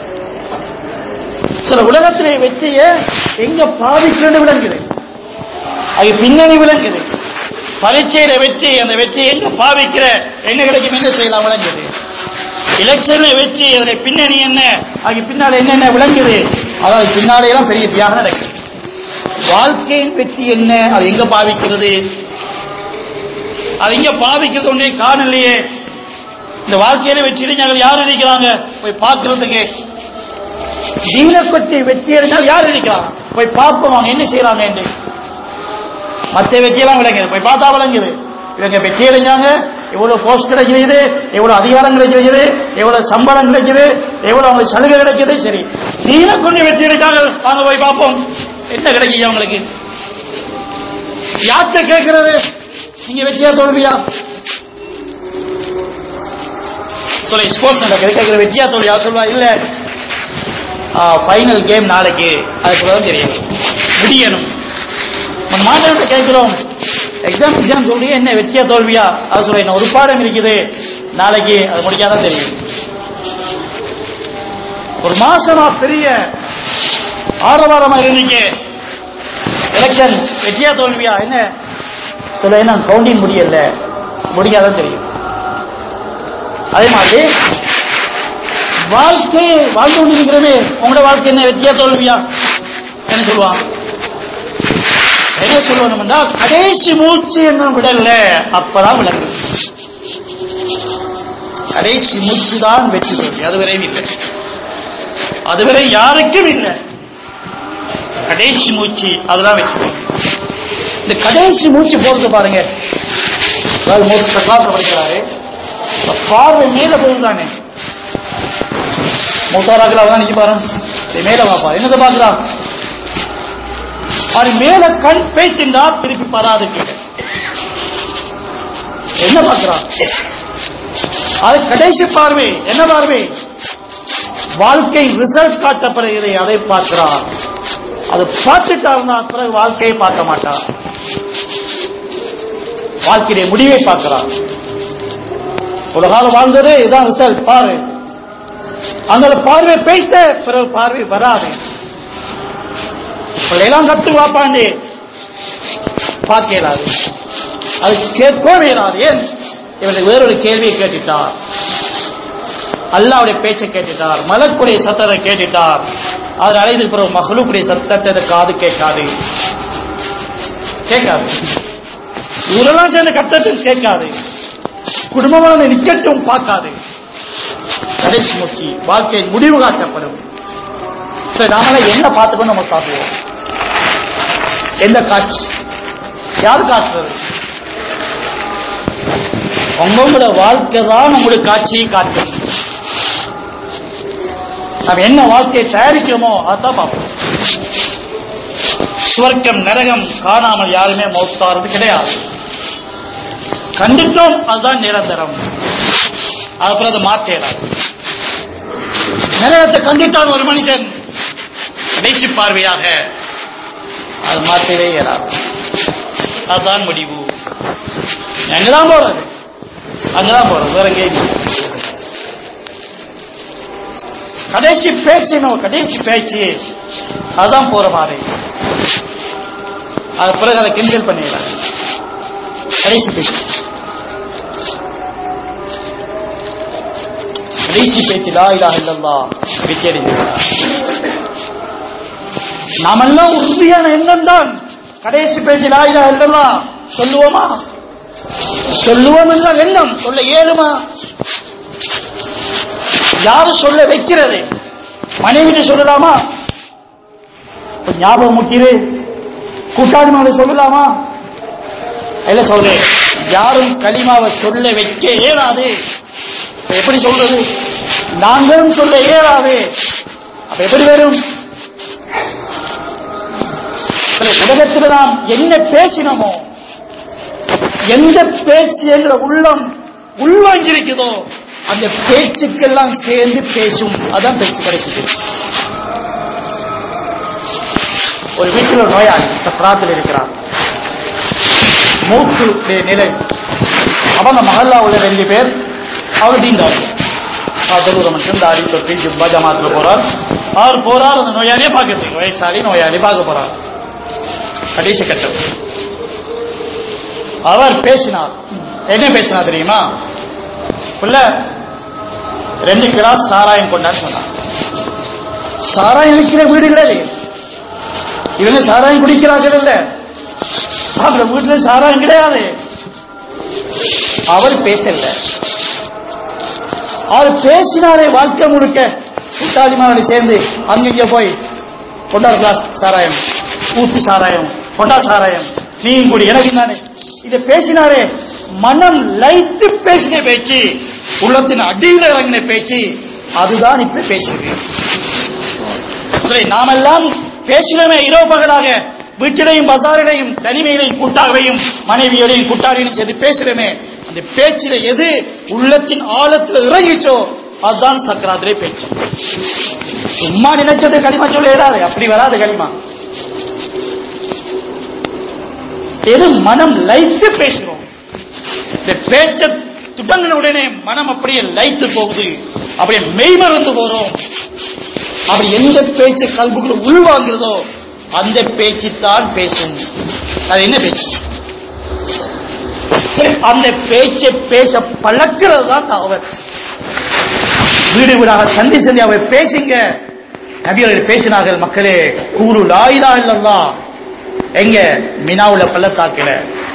சில உலகத்திலே வெற்றியை எங்க பாதிக்கிறது விளங்குது அது பின்னணி விளங்குது பரீட்சையில வெற்றி அந்த வெற்றி எங்க பாவிக்கிற எங்க கிடைக்கும் என்ன செய்யலாம் விளங்குது எலெக்ஷன்ல வெற்றி அதனுடைய பின்னணி என்ன அது பின்னால என்னென்ன விளங்குது அதாவது பின்னாலே எல்லாம் பெரிய தியாகம் நடக்குது வாழ்க்கையின் வெற்றி என்ன அது எங்க பாவிக்கிறது அது எங்க பாவிக்கிறது ஒன்றே காணலையே இந்த வாழ்க்கையில வெற்றி அடைஞ்சாங்க யார் நினைக்கிறாங்க போய் பார்க்கறதுக்கு தீன பற்றி வெற்றி அடைஞ்சால் யார் நினைக்கிறாங்க போய் பார்ப்போம் அவங்க என்ன செய்யறாங்க என்று மற்ற வெற்றியெல்லாம் விளங்குது போய் பார்த்தா விளங்குது இவங்க வெற்றி அடைஞ்சாங்க எவ்வளவு போஸ்ட் கிடைக்கிறது எவ்வளவு அதிகாரம் கிடைக்கிறது எவ்வளவு சம்பளம் கிடைக்குது எவ்வளவு அவங்களுக்கு சலுகை கிடைக்குது சரி தீன கொண்டு வெற்றி அடைஞ்சாங்க வாங்க போய் பார்ப்போம் என்ன கிடைக்குது அவங்களுக்கு யார்கிட்ட கேட்கிறது நீங்க வெற்றியா தோல்வியா சொல்ல ஸ்போர்ட்ஸ் நடக்குது கேட்கிற வெற்றியா தோல்வியா சொல்லுவா இல்ல ஃபைனல் கேம் நாளைக்கு அதுக்கு தான் தெரியும் முடியணும் நம்ம மாணவர்கிட்ட கேட்கிறோம் எக்ஸாம் எக்ஸாம் சொல்றீங்க என்ன வெற்றியா தோல்வியா அது சொல்ல என்ன ஒரு பாடம் இருக்குது நாளைக்கு அது முடிக்காதான் தெரியும் ஒரு மாசமா பெரிய ஆரவாரமா இருந்தீங்க எலெக்ஷன் வெற்றியா தோல்வியா என்ன சொல்ல என்ன கவுண்டிங் முடியல முடியாதான் தெரியும் அதே மாதிரி வாழ்க்கை வாழ்ந்து கொண்டிருக்கிறோமே உங்களோட வாழ்க்கை என்ன வெற்றியா தோல்வியா என்ன சொல்லுவான் என்ன சொல்லணும்னா கடைசி மூச்சு என்ன விடல அப்பதான் விளங்கு கடைசி மூச்சு தான் வெற்றி தோல்வி அதுவரையும் இல்லை அதுவரை யாருக்கும் இல்லை கடைசி மூச்சு அதுதான் வெற்றி தோல்வி இந்த கடைசி மூச்சு போறது பாருங்க அதாவது மூத்த கிளாஸ் படிக்கிறாரு இப்ப பார்வை மேல போகுதானே மூத்தாராக்கள் அவதான் நிக்க பாரு இது மேல பாப்பா என்னதை பாக்குறான் அது மேல கண் பேய்த்தின்றா திருப்பி பராது கீழே என்ன பார்க்கிறான் அது கடைசி பார்வை என்ன பார்வை வாழ்க்கை ரிசல்ட் காட்டப்படுகிறது அதை பார்க்கிறார் அது பார்த்துட்டாருன்னா பிறகு வாழ்க்கையை பார்க்க மாட்டார் வாழ்க்கையுடைய முடிவை பார்க்கிறார் ஒரு காலம் வாழ்ந்தது இதான் ரிசல்ட் பாரு அந்த பார்வை பேய்த்த பிறகு பார்வை வராது பிள்ளைலாம் கத்து வாப்பாண்டு பார்க்க இயலாது அது கேட்கவும் இயலாது ஏன் இவனுக்கு வேறொரு கேள்வியை கேட்டுட்டார் அல்லாவுடைய பேச்சை கேட்டுட்டார் மலக்குடைய சத்தத்தை கேட்டுட்டார் அதில் அழைத்து பிறகு மகளுக்குடைய சத்தத்தை காது கேட்காது கேட்காது இவரெல்லாம் சேர்ந்த கத்தத்தில் கேட்காது குடும்பமான நிக்கட்டும் பார்க்காது கடைசி மூச்சு வாழ்க்கையின் முடிவு காட்டப்படும் சரி நாமளே என்ன பார்த்துக்கணும் நம்ம பார்த்துவோம் எந்த காட்சி யார் காட்டுறது உங்களோட வாழ்க்கை தான் உங்களுக்கு காட்சியை காட்டும் நாம் என்ன வாழ்க்கையை தயாரிக்கிறோமோ அதான் பார்ப்போம் சுவர்க்கம் நரகம் காணாமல் யாருமே மௌத்தாறது கிடையாது கண்டுட்டோம் அதுதான் நிரந்தரம் அப்புறம் அதை மாற்றலாம் நரகத்தை கண்டுட்டான் ஒரு மனுஷன் கடைசி பார்வையாக அது மாற்றவே இயலாது அதுதான் முடிவு எங்கதான் போறது அங்கதான் போறது வேற எங்கேயும் கடைசி பேச்சு நம்ம கடைசி பேச்சு அதுதான் போற மாதிரி அது பிறகு அதை கிண்டல் பண்ணிடலாம் கடைசி பேச்சு கடைசி பேச்சு லா இலாஹ இல்லல்லாஹ் வெற்றி அடைந்திருக்கிறார் நாமெல்லாம் உறுதியான எண்ணம் தான் கடைசி பேச்சு லா இலாஹ இல்லல்லாஹ் சொல்லுவோமா சொல்லுவோம் என்ற எண்ணம் சொல்ல ஏழுமா யாரு சொல்ல வைக்கிறது மனைவிட்டு சொல்லலாமா இப்ப ஞாபகம் முட்டிரு கூட்டாளி மேல சொல்லலாமா இல்ல சொல்றேன் யாரும் களிமாவை சொல்ல வைக்க இயலாது இப்ப எப்படி சொல்றது நாங்களும் சொல்ல இயலாது அப்ப எப்படி வரும் இல்ல, உலகத்தில் நாம் என்ன பேசினோமோ எந்த பேச்சு என்ற உள்ளம் உள்வாங்கியிருக்குதோ அந்த பேச்சுக்கெல்லாம் சேர்ந்து பேசும் அதான் பேச்சு கடைசி பேச்சு ஒரு வீட்டில் ஒரு நோயாளி சக்கராத்தில் இருக்கிறார் மூக்கு நிலை அவங்க மகல்லா உள்ள ரெண்டு பேர் அவர் தீண்டார் தொழுகிற மட்டும் தாடி தொப்பி ஜுப்பா ஜமாத்துல போறார் அவர் போறார் அந்த நோயாளியை பார்க்கறதுக்கு வயசாளி நோயாளி பார்க்க போறார் கடைசி கட்டம் அவர் பேசினார் என்ன பேசினார் தெரியுமா புள்ள ரெண்டு கிளாஸ் சாராயம் கொண்டான்னு சொன்னார் சாராயம் இருக்கிற வீடு கிடையாது இவங்க சாராயம் குடிக்கிறார்கள் இல்ல அந்த வீட்டுல சாராயம் கிடையாது அவர் பேசல அவர் பேசினாரே வாழ்க்கை முழுக்க கூட்டாளிமாரோட சேர்ந்து அங்கங்க போய் கொண்டார் கிளாஸ் சாராயம் ஊத்து சாராயம் கொண்டா சாராயம் நீ குடி எனக்கு தானே இதை பேசினாரே மனம் லைத்து பேசின பேச்சு உள்ளத்தின் அடியில் இறங்கின பேச்சு அதுதான் இப்ப பேசுகிறேன் முதலில் நாமெல்லாம் பேசினோமே இரவு பகலாக வீட்டிலையும் பசாரிலையும் தனிமையிலையும் கூட்டாகவையும் மனைவியோடையும் கூட்டாளியும் சேர்ந்து பேசுறோமே அந்த பேச்சில எது உள்ளத்தின் ஆழத்தில் இறங்கிச்சோ அதுதான் சக்கராத்திரை பேச்சு சும்மா நினைச்சது களிமா சொல்ல இயலாது அப்படி வராது களிமா எது மனம் லைத்து பேசுறோம் இந்த பேச்ச துடங்கின உடனே மனம் அப்படியே லைத்து போகுது அப்படியே மெய்மறந்து போறோம் அப்படி எந்த பேச்சு கல்புக்குள்ள உள்வாங்கிறதோ அந்த பேச்சு தான் பேசும் அது என்ன பேச்சு அந்த பேச்சை பேச பழக்கிறது தான் தகவல் வீடு வீடாக சந்தி சந்தி அவர் பேசுங்க நபியர்கள் பேசினார்கள் மக்களே கூறு லாயிலா இல்லல்லா எங்க மினாவுல பள்ளத்தாக்கில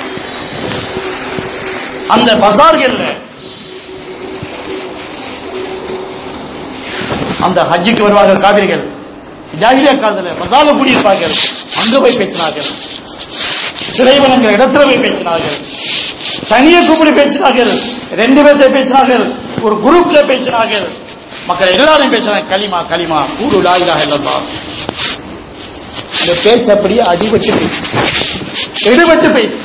அந்த பசார்கள்ல அந்த ஹஜ்ஜுக்கு வருவார்கள் காவிரிகள் ஜாகிலியா காலத்தில் பசால கூடியிருப்பார்கள் அங்க போய் பேசினார்கள் சிறைவனங்கிற இடத்துல போய் பேசினார்கள் தனியே கூப்பிட்டு பேசினார்கள் ரெண்டு பேர்த்த பேசினார்கள் ஒரு குரூப்ல பேசினார்கள் மக்கள் எல்லாரும் பேசினாங்க களிமா களிமா கூடு லாயிலாக இல்லப்பா இந்த பேச்சு அப்படியே அடிபட்டு பேச்சு எடுபட்டு பேச்சு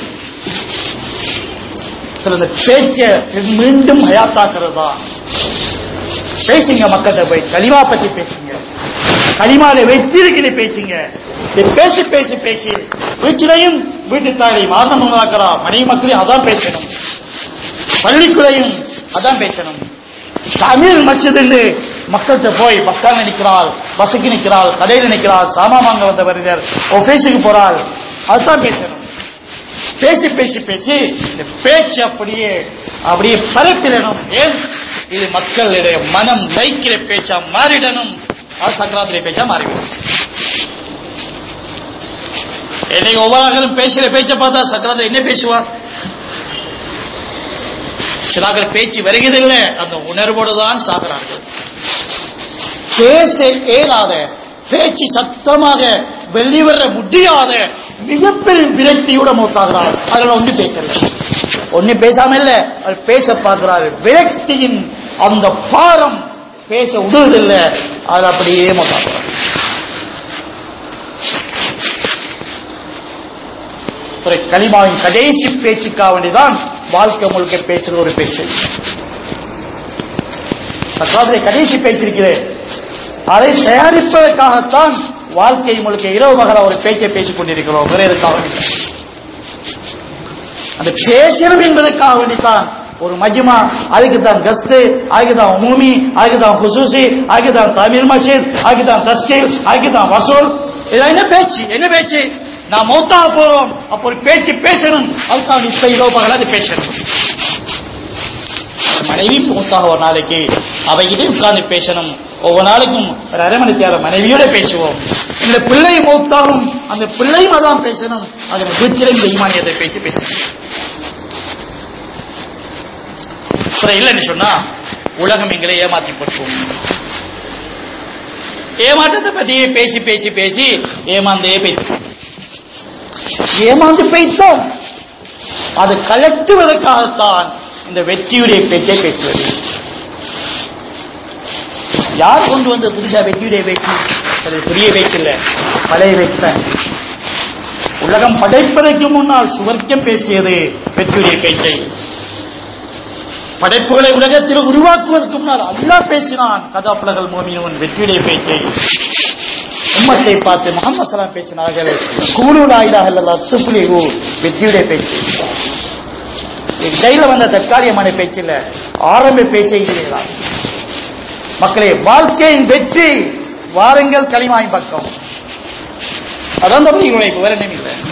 சில இந்த பேச்சை மீண்டும் ஹயாத்தாக்குறதா பேசுங்க மக்கள்கிட்ட போய் களிமா பத்தி பேசுங்க களிமால வெற்றிருக்கிற பேசுங்க இது பேசி பேசி பேசி வீட்டிலையும் வீட்டு தாயை மாறணும்னாக்கிறா மனைவி மக்களையும் அதான் பேசணும் பள்ளிக்குறையும் அதான் பேசணும் தமிழ் மசித் மக்கள்கிட்ட போய் பஸ் ஸ்டாண்ட் நிற்கிறாள் பஸ்ஸுக்கு நிற்கிறாள் கடையில் நிற்கிறாள் சாமான் வாங்க வந்த வருகிறார் ஆபீஸுக்கு போறாள் அதுதான் பேசணும் பேசி பேசி பேசி இந்த பேச்சு அப்படியே அப்படியே பரப்பிடணும் ஏன் இது மக்களுடைய மனம் லைக்கிற பேச்சா மாறிடணும் அது சக்கராத்திரி பேச்சா மாறிவிடும் என்னைக்கு ஒவ்வொரு பேசுற பேச்சை பார்த்தா சக்கராத்திரி என்ன பேசுவா சிலாக்கள் பேச்சு வருகிறதில்லை அந்த உணர்வோடு தான் சாகிறார்கள் பேச இயலாத பேச்சு சத்தமாக வெளிவர முடியாத மிகப்பெரிய விரக்தியோட மூத்தாகிறார் அதில் ஒன்று பேசல ஒண்ணு பேசாம இல்ல அவர் பேச பார்க்கிறாரு விரக்தியின் அந்த பாரம் பேச விடுவதில்லை அது அப்படியே மூத்தாகிறார் ஒரு கலிமாவின் கடைசி பேச்சுக்காக வேண்டிதான் வாழ்க்கை முழுக்க பேசுற ஒரு பேச்சு சக்கராத்திரி கடைசி பேச்சு இருக்கிறேன் அதை தயாரிப்பதற்காகத்தான் வாழ்க்கை முழுக்க இரவு பகல ஒரு பேச்சை பேசிக் கொண்டிருக்கிறோம் வேற எதுக்காக வேண்டி. அந்த பேசணும் என்பதற்காக வேண்டித்தான் ஒரு மஜ்மா அதுக்கு தான் கஸ்து அதுக்கு தான் உமூமி அதுக்கு தான் ஹுசூசி அதுக்கு தான் தமிழ் மசீத் அதுக்கு தான் தஸ்கீல் அதுக்கு தான் வசூல் இதான் என்ன பேச்சு என்ன பேச்சு நான் மௌத்தாக போறோம் அப்போ ஒரு பேச்சு பேசணும் அதுக்காக இப்ப இரவு பகல அது பேசணும் மனைவி மூத்தாக ஒரு நாளைக்கு அவைகிட்டே உட்கார்ந்து பேசணும் ஒவ்வொரு நாளைக்கும் ஒரு அரை மணி நேரம் மனைவியோட பேசுவோம் இந்த பிள்ளை மூத்தாலும் அந்த பிள்ளையும் அதான் பேசணும் அதன் வீட்டிலும் இந்த ஈமானியத்தை பேச்சு பேசணும் அப்புறம் இல்லைன்னு சொன்னா உலகம் எங்களை ஏமாத்தி போட்டுவோம் ஏமாற்றத்தை பத்தியே பேசி பேசி பேசி ஏமாந்தே போய்த்தோம் ஏமாந்து போய்த்தோம் அது கலட்டுவதற்காகத்தான் இந்த வெற்றியுடைய பேச்சை பேசுவது யார் கொண்டு வந்த புதுசா வெற்றியுடைய பேச்சு அது புதிய பேச்சு இல்ல பழைய பேச்சு தான் உலகம் படைப்பதற்கு முன்னால் சுவர்க்கம் பேசியது வெற்றியுடைய பேச்சை படைப்புகளை உலகத்தில் உருவாக்குவதற்கு முன்னால் அல்லாஹ் பேசினான் கதாப்புலகள் மோமினவன் வெற்றியுடைய பேச்சை உம்மத்தை பார்த்து முகமது சலாம் பேசினார்கள் கூலு லாயிலாக இல்லல்லா துப்புலிகு வெற்றியுடைய பேச்சு கையில வந்த தற்காலிகமான பேச்சு இல்ல ஆரம்ப பேச்சை இருக்கிறார் மக்களே வாழ்க்கையின் வெற்றி வாருங்கள் களிமாய் பக்கம் அதான் தமிழ் உழைப்பு வேற என்ன இல்லை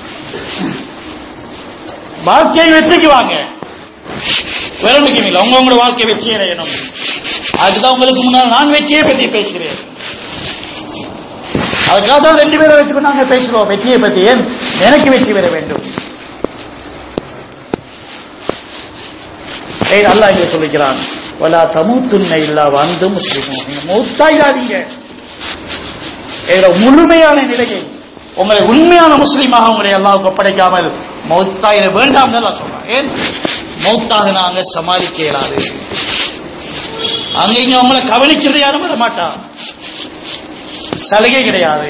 வாழ்க்கை வெற்றிக்கு வாங்க வேற முக்கியம் இல்லை உங்க உங்களோட வாழ்க்கை வெற்றி அடையணும் அதுதான் உங்களுக்கு முன்னால் நான் வெற்றியை பற்றி பேசுகிறேன் அதுக்காக தான் ரெண்டு பேரை வச்சுக்கொண்டு நாங்க பேசுறோம் வெற்றியை பற்றி ஏன் எனக்கு வெற்றி பெற வேண்டும் ஏய் அல்லாஹ் இங்கே சொல்லிக்கிறான் வலா தமுத்துன்ன இல்லா வந்து முஸ்லிமும் நீங்க மௌத்தாயிராதீங்க எங்களோட முழுமையான நிலையை உங்களை உண்மையான முஸ்லீமாக உங்களை அல்லாவுக்கு ஒப்படைக்காமல் மௌத்தாயிர வேண்டாம் தான் சொல்றேன் ஏன் மௌத்தாக நாங்க சமாளிக்க இயலாது அங்க இங்க உங்களை கவனிக்கிறது யாரும் வர மாட்டா சலுகை கிடையாது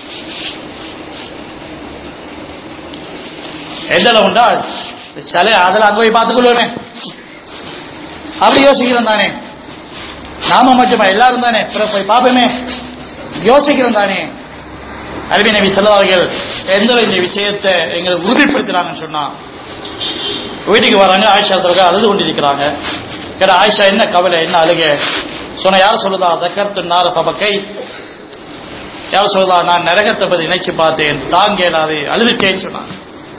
எந்த உண்டா சலை அதில் அங்க போய் பார்த்துக்கொள்வேன் அப்படி யோசிக்கிறோம் தானே நாம மட்டுமா எல்லாரும் தானே பிறகு போய் பார்ப்போமே யோசிக்கிறோம் தானே அருமை நபி சொல்லுவார்கள் எந்த இந்த விஷயத்தை எங்களுக்கு உறுதிப்படுத்துறாங்கன்னு சொன்னா வீட்டுக்கு வராங்க ஆயிஷா தரக அழுது கொண்டிருக்கிறாங்க கேட்ட ஆயிஷா என்ன கவலை என்ன அழுக சொன்ன யார் சொல்லுதா தக்கர்த்து நார பபக்கை யார் சொல்லுதா நான் நரகத்தை பத்தி நினைச்சு பார்த்தேன் தாங்க இயலாது அழுதுட்டேன்னு சொன்னாங்க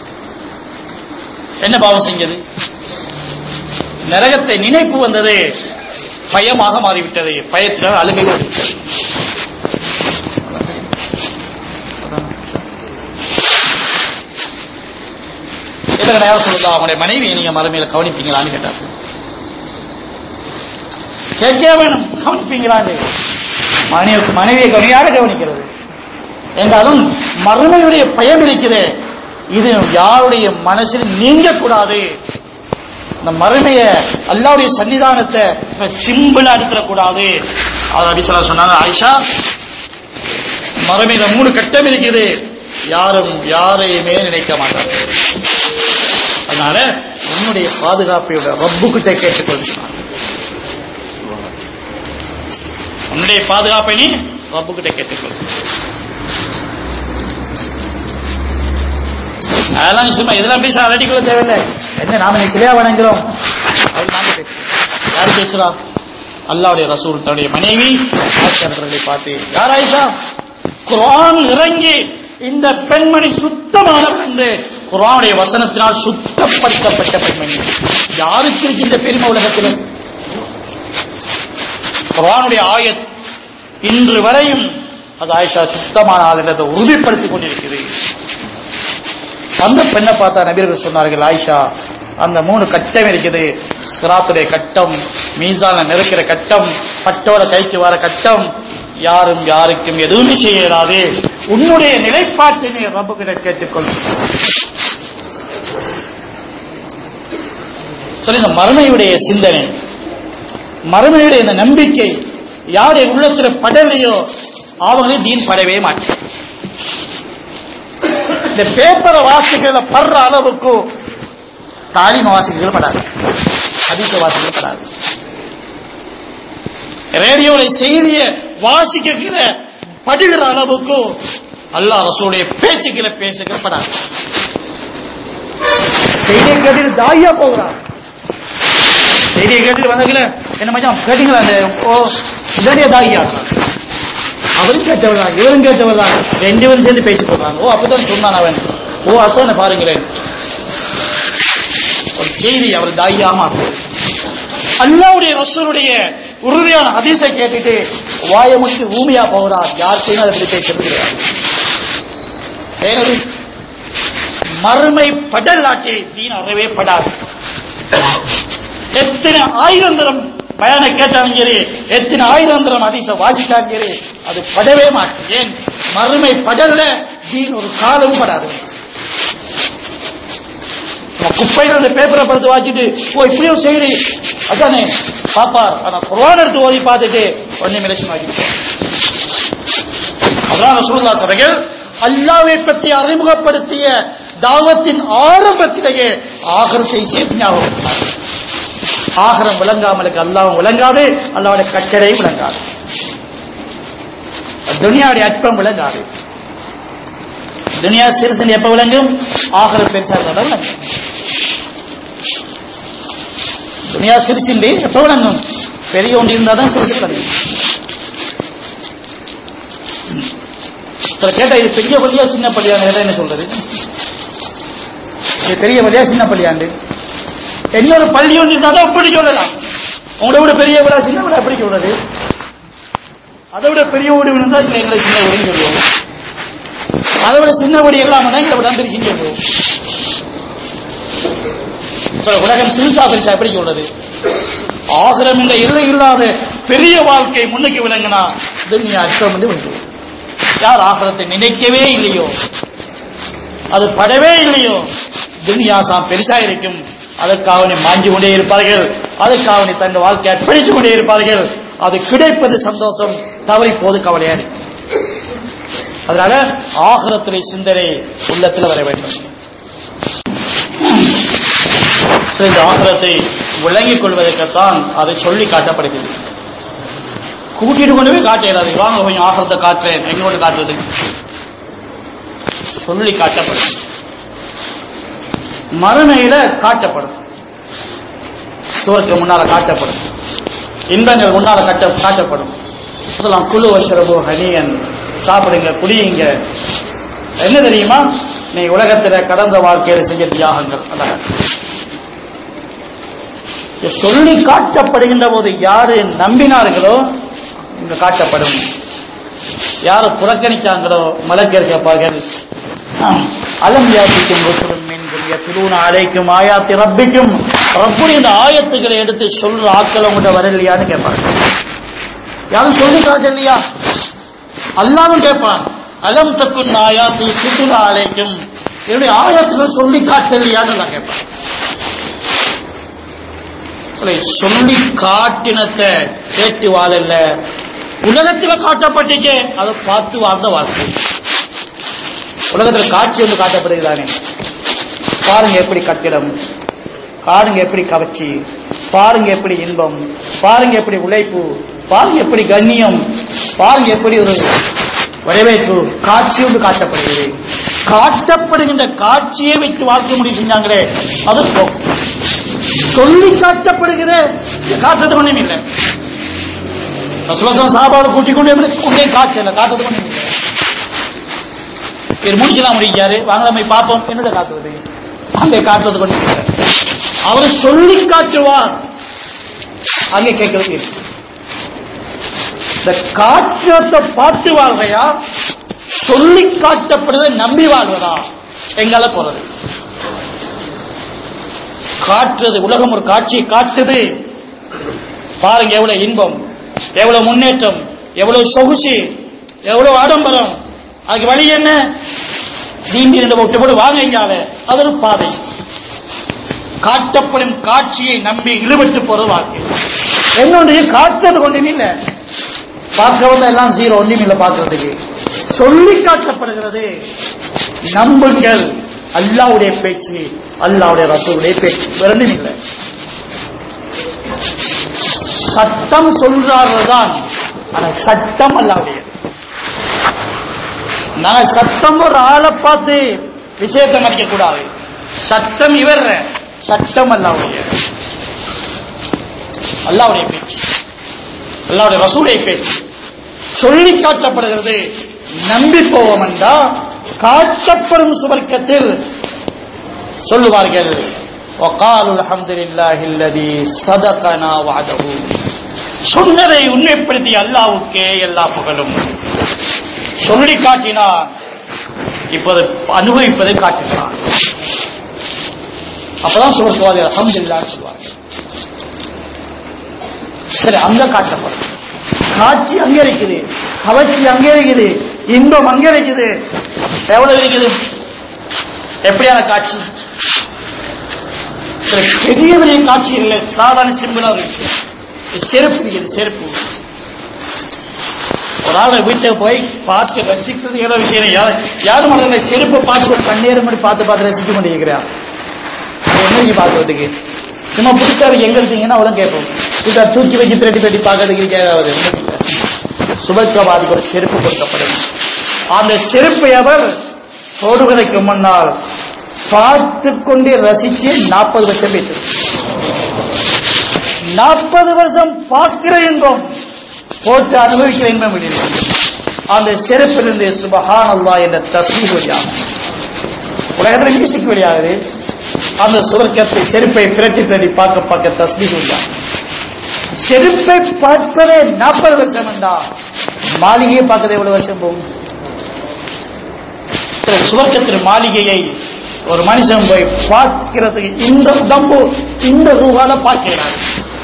என்ன பாவம் செஞ்சது நரகத்தை நினைப்பு வந்தது பயமாக மாறிவிட்டது பயத்தினால் அழுகை வந்துவிட்டது. இதுல யார் சொல்லுதா அவங்களுடைய மனைவியை நீங்க மறுமையில கவனிப்பீங்களான்னு கேட்டார் கேட்கவே வேணும் கவனிப்பீங்களான்னு மனைவி மனைவியை கவனியாக கவனிக்கிறது என்றாலும் மறுமையுடைய பயம் இருக்கிறது இது யாருடைய மனசில் நீங்கக்கூடாது இந்த மறுமைய அல்லாவுடைய சன்னிதானத்தை சிம்பிளா எடுத்துடக்கூடாது அது அபிசலா சொன்னாங்க ஆயிஷா மறுமையில மூணு கட்டம் இருக்குது யாரும் யாரையுமே நினைக்க மாட்டாங்க அதனால உன்னுடைய பாதுகாப்பையோட ரப்புக்கிட்ட கேட்டுக்கொள்ள சொன்னாங்க உன்னுடைய பாதுகாப்பை நீ ரப்புக்கிட்ட கேட்டுக்கொள் அதெல்லாம் சும்மா இதெல்லாம் பேச அலட்டிக்கொள்ள தேவையில்லை என்ன நாம கிளியா வணங்குறோம் அது நாம பேசுறோம் யார் பேசுறா அல்லாவுடைய ரசூல் தன்னுடைய மனைவி ஆட்சியாளர்களை பார்த்து யார் ஆயிஷா குர்ஆன் இறங்கி இந்த பெண்மணி சுத்தமான பெண்ணு குர்ஆனுடைய வசனத்தினால் சுத்தப்படுத்தப்பட்ட பெண்மணி யாருக்கு இருக்கு இந்த பெருமை உலகத்தில் குர்ஆனுடைய ஆயத் இன்று வரையும் அது ஆயிஷா சுத்தமான ஆள் என்றதை உறுதிப்படுத்திக் கொண்டிருக்கிறது அந்த பெண்ணை பார்த்தா நபியர்கள் சொன்னார்கள் ஆயிஷா அந்த மூணு கட்டம் இருக்குது சிராத்துடைய கட்டம் மீசான நெருக்கிற கட்டம் பட்டோட கைக்கு வர கட்டம் யாரும் யாருக்கும் எதுவுமே செய்யலாது உன்னுடைய நிலைப்பாட்டை நீ ரப்பு கிட்ட கேட்டுக்கொள் சொல்லி இந்த மறுமையுடைய சிந்தனை மறுமையுடைய இந்த நம்பிக்கை யாருடைய உள்ளத்துல படலையோ அவங்களே தீன் படவே மாட்டேன் இந்த பேப்பரை வாசிக்கிறத படுற அளவுக்கு தாலிம வாசிகள் படாது அதிச வாசிகள் படாது ரேடியோல செய்திய வாசிக்கிற படுகிற அளவுக்கு அல்லாஹ் ரசூலுடைய பேச்சுகளை பேசுகிற படாது செய்தியை கேட்டு தாயா போகிறான் செய்தியை கேட்டு வந்தீங்களே என்ன மச்சான் கேட்டீங்களா அந்த ஓ உடனே தாயா அவரும் கேட்டவர் தான் இவரும் கேட்டவர் தான் ரெண்டு பேரும் சேர்ந்து பேசி போடுறாங்க ஓ அப்பதான் சொன்னான் அவன் ஓ அத்தான பாருங்களேன் ஒரு செய்தி அவர் தாயா மாற்றும் அல்லாவுடைய ரசூலுடைய உறுதியான ஹதீஸை கேட்டுட்டு வாய முடித்து ஊமையா போகிறார் யார் செய்யணும் அதை பற்றி பேசுறது கிடையாது ஏனது மறுமை படலாட்டி தீன் அறவே படாது எத்தனை ஆயிரம் தரம் பயனை கேட்டாலும் சரி எத்தனை ஆயிரம் தரம் அதிச வாசித்தாலும் சரி அது படவே மாட்டேன் ஏன் மறுமை படல்ல தீன் ஒரு காலம் படாது நம்ம குப்பையில அந்த பேப்பரை பார்த்து வாசிட்டு ஓ இப்படியும் செய்தி அதானே பாப்பார் ஆனா குர்ஆன் எடுத்து ஓதி பார்த்துட்டு ஒன்னே மிளச்சி வாங்கிட்டு அதான் ரசூலுல்லாஹ் அவர்கள் அல்லாவை பற்றி அறிமுகப்படுத்திய தாவத்தின் ஆரம்பத்திலேயே ஆகரத்தை சேர்த்து ஞாபகப்படுத்தினார் ஆகரம் விளங்காமலுக்கு அல்லாவும் விளங்காது அல்லாவுடைய கட்டளையும் விளங்காது துனியாவுடைய அற்பம் விளங்காது துனியா சிறுசன் எப்ப விளங்கும் ஆகரம் பெருசா இருந்தாலும் விளங்கும் துனியா சிறுசின்றி எப்ப விளங்கும் பெரிய ஒன்று இருந்தால் தான் சிறுசு விளங்கும் கேட்டா இது பெரிய பள்ளியா சின்ன பள்ளியான்னு கேட்டா என்ன சொல்றது இது பெரிய பள்ளியா சின்ன பள்ளியாண்டு இன்னொரு பள்ளி ஒன்று இருந்தால் தான் அப்படி சொல்லலாம் உங்களை விட பெரிய விழா சின்ன விழா எப்படி சொல்றது அதை விட பெரிய வீடு இருந்தா இல்ல எங்களை சின்ன வீடுன்னு சொல்லுவோம் அதை விட சின்ன வீடு எல்லாம் எங்களை விட திருச்சின்னு சொல்லுவோம் சொல்ல உலகம் சிறுசா பெருசா எப்படி சொல்றது ஆகிரம் என்ற இல்லை இல்லாத பெரிய வாழ்க்கை முன்னுக்கு விளங்கினா துன்யா அச்சம் என்று விளங்குவோம் யார் ஆகிரத்தை நினைக்கவே இல்லையோ அது படவே இல்லையோ துன்யாசாம் பெருசா இருக்கும் அதற்காக நீ மாஞ்சி கொண்டே இருப்பார்கள் அதற்காக நீ தன் வாழ்க்கை அர்ப்பணித்துக் கொண்டே இருப்பார்கள் அது கிடைப்பது சந்தோஷம் தவறி போது கவலையா இருக்கும் அதனால ஆகரத்துறை சிந்தனை உள்ளத்தில் வர வேண்டும் இந்த ஆகரத்தை விளங்கிக் கொள்வதற்குத்தான் அதை சொல்லி காட்டப்படுகிறது கூட்டிட்டு கொண்டு போய் காட்ட இயலாது வாங்க கொஞ்சம் ஆகரத்தை காட்டுறேன் எங்க கொண்டு காட்டுறது சொல்லி காட்டப்படும் மறுமையில காட்டப்படும் சுவருக்கு முன்னால காட்டப்படும் இன்பங்கள் முன்னால கட்ட காட்டப்படும் அதெல்லாம் குழு வசரபோ ஹனியன் சாப்பிடுங்க குடியுங்க என்ன தெரியுமா நீ உலகத்துல கடந்த வாழ்க்கையில செஞ்ச தியாகங்கள் அதான் சொல்லி காட்டப்படுகின்ற போது யாரு நம்பினார்களோ இங்க காட்டப்படும் யாரு புறக்கணிச்சாங்களோ மலக்கர் கேட்பார்கள் அலம் யாத்திக்கும் ருசுலும் மின்கும் யத்லூன அலைக்கும் ஆயாத்தி ரப்பிக்கும் ரப்புடைய இந்த ஆயத்துக்களை எடுத்து சொல்ற ஆட்கள் உங்கள்கிட்ட வரலையான்னு கேட்பாங்க யாரும் சொல்லி காட்டலையா அல்லாவும் கேட்பான் அலம் தக்குன் ஆயாத்து சுற்றுலா அலைக்கும் என்னுடைய ஆயத்துகள் சொல்லி காட்டலையான்னு நான் கேட்பான் சொல்லி சொல்லி காட்டினத்தை கேட்டு வாழல உலகத்துல காட்டப்பட்டீங்க அதை பார்த்து வாழ்ந்த வாழ்க்கை உலகத்துல காட்சி ஒன்று காட்டப்படுகிறானே பாருங்க எப்படி கட்டிடம் பாருங்க எப்படி கவர்ச்சி பாருங்க எப்படி இன்பம் பாருங்க எப்படி உழைப்பு பாருங்க எப்படி கண்ணியம் பாருங்க எப்படி ஒரு வரவேற்பு காட்சி ஒன்று காட்டப்படுகிறது காட்டப்படுகின்ற காட்சியை வைத்து வாழ்க்கை முடிவு செஞ்சாங்களே அது போகும் சொல்லி காட்டப்படுகிற காட்டுறது ஒண்ணும் இல்லை ரசூலுல்லாஹி சாபாவை கூட்டிக் கொண்டு எப்படி கொண்டே காட்டல காட்டுறது ஒண்ணும் இல்லை இவர் முடிக்கலாம் முடிக்காரு வாங்க நம்ம போய் பார்ப்போம் என்னத காட்டுறது அங்கே காட்டுறது கொண்டு இல்லை. அவர் சொல்லி காட்டுவார் அங்கே கேட்கறது இல்லை. இந்த காற்றத்தை பார்த்து வாழ்வையா சொல்லி காட்டப்படுறதை நம்பி வாழ்வதா எங்கால போறது காட்டுறது உலகம் ஒரு காட்சியை காட்டுது பாருங்க எவ்வளவு இன்பம் எவ்வளவு முன்னேற்றம் எவ்வளவு சொகுசு எவ்வளவு ஆடம்பரம் அதுக்கு வழி என்ன நீந்தி ரெண்டு விட்டு போட்டு வாங்க இங்கால அது ஒரு பாதை காட்டப்படும் காட்சியை நம்பி இழுபட்டு போறது வாழ்க்கை என்னொன்று காட்டுறது கொண்டுமே இல்லை பார்க்க வந்த எல்லாம் ஜீரோ ஒன்றும் இல்லை பார்க்கறதுக்கு சொல்லி காட்டப்படுகிறது நம்புங்கள் அல்லாவுடைய பேச்சு அல்லாவுடைய ரசூலுடைய பேச்சு வேறொன்றும் இல்லை சட்டம் சொல்றார்கள் தான் ஆனா சட்டம் அல்லாவுடைய நாங்க சட்டம் ஒரு ஆளை பார்த்து விஷயத்தை மதிக்க கூடாது சட்டம் இவர் சட்டம் அல்லாவுடைய அல்லாவுடைய பேச்சு அல்லாவுடைய ரசூலுடைய பேச்சு சொல்லி காட்டப்படுகிறது நம்பி போவோம் என்றா காட்டப்படும் சுவர்க்கத்தில் சொல்லுவார்கள் وقالوا الحمد لله الذي صدقنا وعده சொன்னதை உண்மைப்படுத்தி அல்லாவுக்கே எல்லா புகழும் சொல்லி காட்டினான் இப்போது அனுபவிப்பதை காட்டுகிறான் அப்பதான் சுவர்க்கவாதி அல்ஹம்துலில்லாஹ் சொல்வார்கள் சரி அங்க காட்டப்படும் காட்சி அங்கே இருக்குது கவர்ச்சி அங்கே இருக்குது இன்பம் அங்கே இருக்குது எவ்வளவு இருக்குது எப்படியான காட்சி சில பெரிய பெரிய காட்சி இல்லை சாதாரண சிம்பிளா இருக்கு செருப்பு இருக்குது செருப்பு ஒரு ஆள் வீட்டுக்கு போய் பார்த்து ரசிக்கிறது ஏதோ விஷயம் இல்லை. யார் யார் மனதில் செருப்பை பார்த்து ஒரு கண்ணீர் மாதிரி பார்த்து பார்த்து ரசிக்க மாட்டேங்கிறான் என்னைக்கு பார்க்கறதுக்கு சும்மா பிடிச்சாரு எங்க இருக்கீங்கன்னா அவதான் கேட்போம் இதை தூக்கி வச்சு பிரட்டி பிரட்டி பார்க்கறதுக்கு கேட்காது சுபத்ரவாதிக்கு ஒரு செருப்பு கொடுக்கப்படும் அந்த செருப்பை அவர் போடுவதற்கு முன்னால் பார்த்து கொண்டே ரசிச்சு நாற்பது வருஷம் பேசு நாற்பது வருஷம் பார்க்கிற இன்பம் போட்டு அனுபவிக்கிற இன்பம் இல்லை அந்த செருப்பிலிருந்து சுபஹான் அல்லா என்ற தஸ்மீ வழியாகும் உலகத்தில் மியூசிக் வழியாகுது அந்த சுவர்க்கத்தை செருப்பை பிரட்டி பிரட்டி பார்க்க பார்க்க தஸ்மீ வழியாகும் செருப்பை பார்ப்பதே நாற்பது வருஷம் என்றா மாளிகையை பார்க்கறது எவ்வளவு வருஷம் போகும் சுவர்க்கத்தில் மாளிகையை ஒரு மனுஷன் போய் பார்க்கிறதுக்கு இந்த உடம்பு இந்த ரூபால பார்க்கிறார்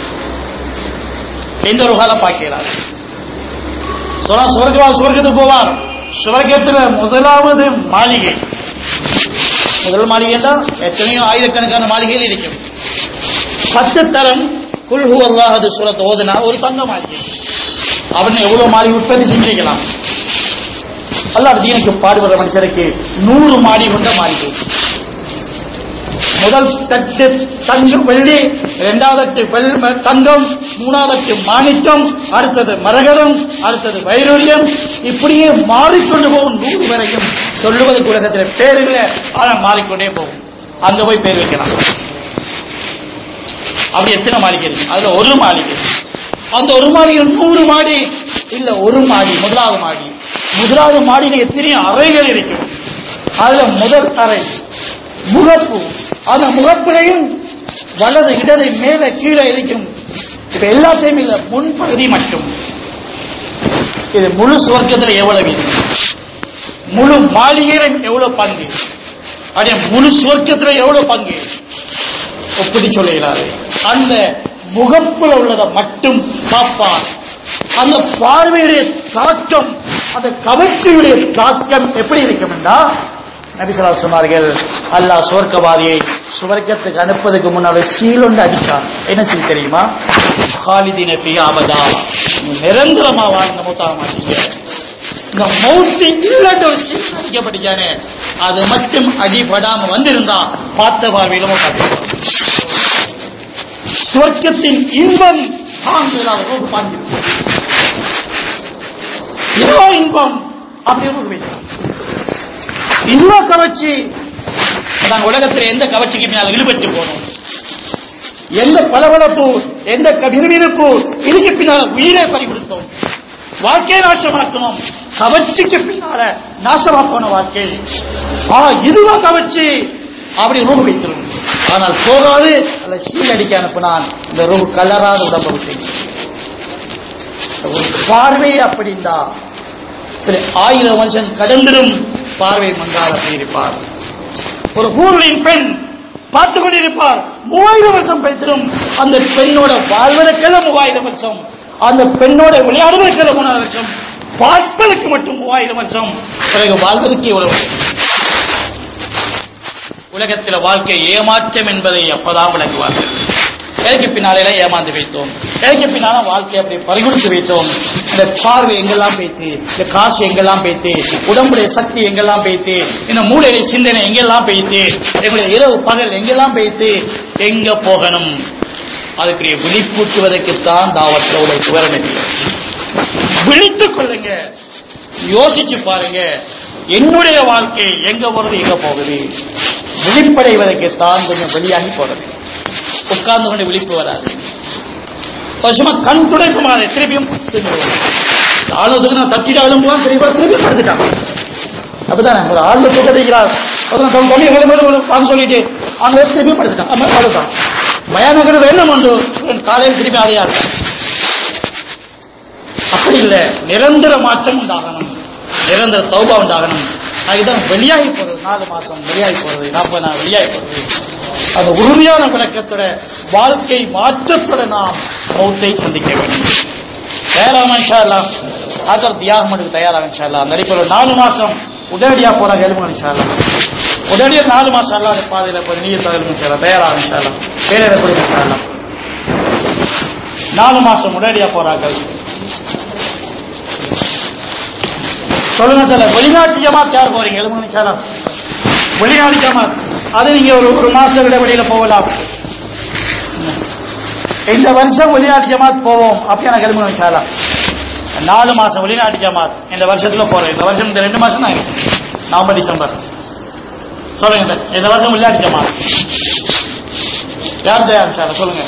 இந்த ரூபால பார்க்கிறார் சொன்னா சுவர்க்கவா சுவர்க்கத்துக்கு போவார் சுவர்க்கத்தில் முதலாவது மாளிகை முதல் மாளிகைன்னா எத்தனையோ ஆயிரக்கணக்கான மாளிகைகள் இருக்கும் பத்து தரம் குல்ஹு அல்லாஹது சூரத் ஓதுனா ஒரு தங்க மாளிகை அவன் எவ்வளவு மாளிகை உற்பத்தி செஞ்சிருக்கலாம் அல்லாஹ் தீனுக்கு பாடுபடுற மனுஷருக்கு நூறு மாடி கொண்ட மாளிகை முதல் தட்டு தங்கம் வெள்ளி இரண்டாவது தட்டு வெள் தங்கம் மூணாவது தட்டு மாணிக்கம் அடுத்தது மரகதம் அடுத்தது வைரூரியம் இப்படியே மாறிக்கொண்டு போகும் நூறு வரைக்கும் சொல்லுவதற்கு உலகத்தில் பேர் இல்லை ஆனால் மாறிக்கொண்டே போகும் அங்க போய் பேர் வைக்கலாம் அப்படி எத்தனை மாளிகை இருக்கு அதுல ஒரு மாளிகை அந்த ஒரு மாளிகை நூறு மாடி இல்ல ஒரு மாடி முதலாவது மாடி முதலாவது மாடியில எத்தனை அறைகள் இருக்கும் அதுல முதல் அறை முகப்பு அந்த முகப்பிலையும் வலது இடது மேல கீழே இருக்கும் இப்ப எல்லாத்தையும் இல்ல முன்பகுதி மட்டும் இது முழு சுவர்க்கத்துல எவ்வளவு இருக்கு முழு மாளிகையிலும் எவ்வளவு பங்கு அப்படியே முழு சுவர்க்கத்துல எவ்வளவு பங்கு ஒப்பிட்டு சொல்லுகிறாரு அந்த முகப்புல உள்ளதை மட்டும் பார்ப்பார் அந்த பார்வையுடைய தாக்கம் அந்த கவர்ச்சியுடைய தாக்கம் எப்படி இருக்கும் என்றா நபிசலா சொன்னார்கள் அல்லாஹ் சுவர்க்கவாதியை சுவர்க்கத்துக்கு அனுப்பதுக்கு முன்னால சீலொண்டு அடிச்சான் என்ன சீல் தெரியுமா ஹாலிதீன பியாபதா நிரந்தரமா வாழ்ந்த மூத்தாக மாட்டீங்க இந்த மௌத்து இல்லன்ற ஒரு சீல் அடிக்கப்பட்டுச்சானே அது மட்டும் அடிபடாம வந்திருந்தா பார்த்த பார்வையிலும் காட்டிருப்பான் சுவர்க்கத்தின் இன்பம் தாங்குகிறார் ரோடு பாஞ்சு இதோ இன்பம் அப்படி ரோடு வைக்கிறார் இதோ கவர்ச்சி நாங்க உலகத்தில் எந்த கவர்ச்சிக்கு பின்னால் ஈடுபட்டு போனோம் எந்த பளபளப்பு எந்த க- விறுவிறுப்பு இதுக்கு பின்னால் உயிரை பறி கொடுத்தோம் வாழ்க்கையை நாசமாக்கணும் கவர்ச்சிக்கு பின்னால நாசமா போன வாழ்க்கை ஆ இதுவா கவர்ச்சி அப்படி ரூபு வைக்கிறோம் ஆனால் போகாது அல்ல சீல் அடிக்க அனுப்பினான் இந்த ரூபு கலராத உடம்ப விட்டு ஒரு பார்வை அப்படின்னா சில ஆயிரம் வருஷம் கடந்திடும் பார்வை மங்காத இருப்பார் ஒரு ஊரின் பெண் பார்த்து கொண்டிருப்பார் மூவாயிரம் வருஷம் பேசிடும் அந்த பெண்ணோட வாழ்வதற்கெல்லாம் மூவாயிரம் வருஷம் அந்த பெண்ணோட விளையாடுவதற்கெல்லாம் மூணாயிரம் வருஷம் பார்ப்பதற்கு மட்டும் மூவாயிரம் வருஷம் பிறகு வாழ்வதற்கு எவ்வளவு வருஷம்? உலகத்தில் வாழ்க்கை ஏமாற்றம் என்பதை அப்பதான் விளக்குவார்கள் எனக்கு பின்னாலே ஏமாந்து வைத்தோம் எனக்கு பின்னால வாழ்க்கை அப்படி பறிகொடுத்து வைத்தோம் இந்த பார்வை எங்கெல்லாம் பேத்து இந்த காசு எங்கெல்லாம் பேத்து உடம்புடைய சக்தி எங்கெல்லாம் பேத்து இந்த மூளையுடைய சிந்தனை எங்கெல்லாம் பேத்து எங்களுடைய இரவு பகல் எங்கெல்லாம் பேத்து எங்க போகணும் அதுக்குரிய விழிப்பூட்டுவதற்குத்தான் தாவத்தில் உடைய வரணும் விழித்துக் கொள்ளுங்க யோசிச்சு பாருங்க என்னுடைய வாழ்க்கை எங்க போறது எங்க போகுது விழிப்படைவதற்குத்தான் கொஞ்சம் வெளியாகி போறது உட்கார்ந்து கொண்டு விழிப்பு வராது ஒரு சும்மா கண் துடைப்பு மாதிரி திருப்பியும் தூங்கிடுவோம். ஆளுநருக்கு நான் தட்டிட்டு எழும்புவான் திருப்பி திருப்பி படுத்துட்டான் அப்படிதானே ஒரு ஆழ்ந்த தூக்கடிக்கிறார் ஒரு தம் தொழில் கிளம்பி வாங்க சொல்லிட்டு அங்க திருப்பி படுத்துட்டான் அவன் படுத்தான் பயானகர் வேணும் உண்டு காலையில் திருப்பி அதையா இருக்கான் அப்படி இல்லை நிரந்தர மாற்றம் உண்டாகணும் நிரந்தர தௌபா உண்டாகணும் அதுதான் வெளியாகி போறது நாலு மாசம் வெளியாகி போறது நாற்பது நாள் வெளியாகி போறது அந்த உறுதியான விளக்கத்தோட வாழ்க்கை மாற்றத்தோட நாம் மௌத்தை சந்திக்க வேண்டும் தயாராக இன்ஷால்லாம் ஆத்தர் தியாகம் எடுக்க தயாராக இன்ஷால்லா அந்த அடிப்படையில் நாலு மாசம் உடனடியாக போறாங்க எழுமு இன்ஷால்லா உடனடியாக நாலு மாசம் அல்லாத பாதையில கொஞ்சம் நீர் தகவல் இன்ஷால்லா தயாராக இன்ஷால்லா வேற எப்படி இன்ஷால்லா நாலு மாசம் உடனடியாக போறார்கள் சொல்லுங்க சார் வெளிநாட்டு ஜமாத் யார் போறீங்க எழுபது நிமிஷம் வெளிநாட்டு ஜமாத் அது நீங்க ஒரு ஒரு மாசம் இடைவெளியில போகலாம் இந்த வருஷம் வெளிநாட்டு ஜமாத் போவோம் அப்படி எனக்கு எழுபது நிமிஷம் நாலு மாசம் வெளிநாட்டு ஜமாத் இந்த வருஷத்துல போறேன் இந்த வருஷம் இந்த ரெண்டு மாசம் தான் இருக்கு நவம்பர் டிசம்பர் சொல்லுங்க சார் இந்த வருஷம் வெளிநாட்டு ஜமாத் யார் தயார் சார் சொல்லுங்க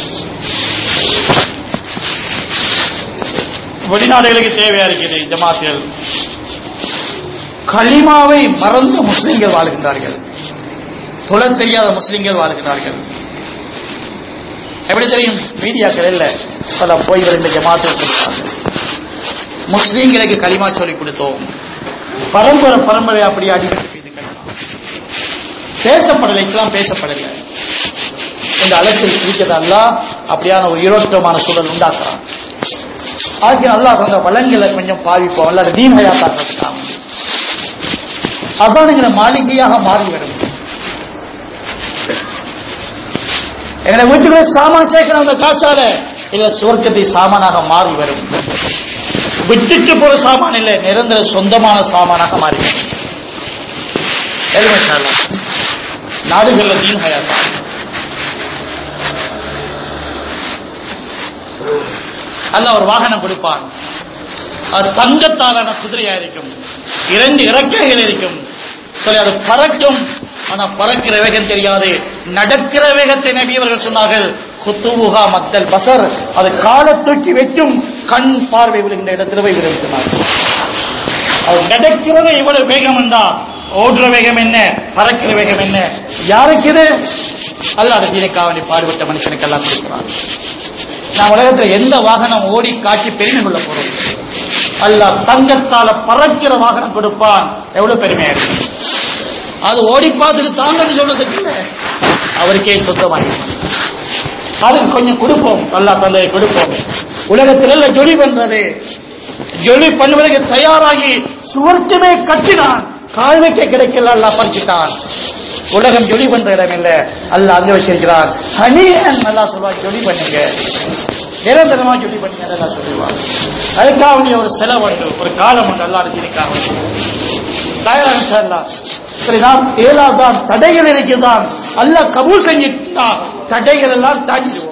வெளிநாடுகளுக்கு தேவையா இருக்குது ஜமாத்துகள் களிமாவை மறந்த முஸ்லிம்கள் வாழ்கின்றார்கள் தொழத் தெரியாத முஸ்லிம்கள் வாழ்கின்றார்கள் எப்படி தெரியும் மீடியாக்கள் இல்ல பல போய் ரெண்டு ஜமாத்து கொடுத்தாங்க முஸ்லிம்களுக்கு களிமா சொல்லிக் கொடுத்தோம் பரம்பரை பரம்பரை அப்படி அடிக்கடி செய்து களிமா. பேசப்படலை இஸ்லாம் பேசப்படலை இந்த அலட்சியம் இருக்கிறதா அப்படியான ஒரு ஈரோட்டமான சூழல் உண்டாக்குறான் அதுக்கு நல்லா அந்த வளங்களை கொஞ்சம் பாவிப்போம் அல்லது தீமையா காட்டுறதுக்காக அதான் எங்களை மாளிகையாக மாறிவிடும் எங்களை வீட்டுக்குள்ள சாமான் சேர்க்கிற அந்த காசால இல்ல சுவர்க்கத்தை சாமானாக மாறி வரும் விட்டுட்டு போற சாமான் இல்ல நிரந்தர சொந்தமான சாமானாக மாறி எதுவுமே நாடுகள்ல தீன் ஹயாத்தா அல்லாஹ் ஒரு வாகனம் கொடுப்பான் அது தங்கத்தாலான குதிரையா இருக்கும் இரண்டு இறக்கைகள் இருக்கும் சொல்லி அது பறக்கும் ஆனா பறக்கிற வேகம் தெரியாது நடக்கிற வேகத்தை நபி அவர்கள் சொன்னார்கள் குத்துவுகா மத்தல் பசர் அது காலை தூக்கி வெட்டும் கண் பார்வை விழுகின்ற இடத்துல போய் விழுந்து சொன்னார்கள் அது நடக்கிறது இவ்வளவு வேகம் என்றா ஓடுற வேகம் என்ன பறக்கிற வேகம் என்ன யாருக்கு இது அல்லாத தீனைக்காக வேண்டி பாடுபட்ட மனுஷனுக்கு எல்லாம் கொடுக்கிறான் நான் உலகத்துல எந்த வாகனம் ஓடி காட்சி பெருமை கொள்ள போறோம் அல்லாஹ் தங்கத்தால பறக்கிற வாகனம் கொடுப்பான் எவ்வளவு பெருமையா இருக்கு அது ஓடி பார்த்துட்டு தாங்கன்னு சொல்றதுக்கு இல்ல அவருக்கே சொந்தமாகி அதுக்கு கொஞ்சம் கொடுப்போம் அல்லாஹ் தந்தையை கொடுப்போம் உலகத்தில் ஜொலி பண்றது ஜொலி பண்ணுவதற்கு தயாராகி சுவர்க்கமே கட்டினான் கால் வைக்க கிடைக்கல அல்லாஹ் பறிச்சுட்டான் உலகம் ஜொலி பண்ற இடம் இல்ல அல்லாஹ் அங்க வச்சிருக்கிறான் ஹனீன் நல்லா சொல்லுவான் ஜொலி பண்ணுங்க நிரந்தரமா ஜொலி பண்ணுங்க நல்லா சொல்லுவான் அதுக்காக வேண்டிய ஒரு செலவு உண்டு ஒரு காலம் உண்டு அல்லா இருக்கிறாங்க தயாராக சார்லாம் சரி நாம் ஏழாதான் தடைகள் இருக்குதான் அல்லாஹ் கபூல் செஞ்சுட்டா தடைகள் எல்லாம் தாண்டிடுவோம்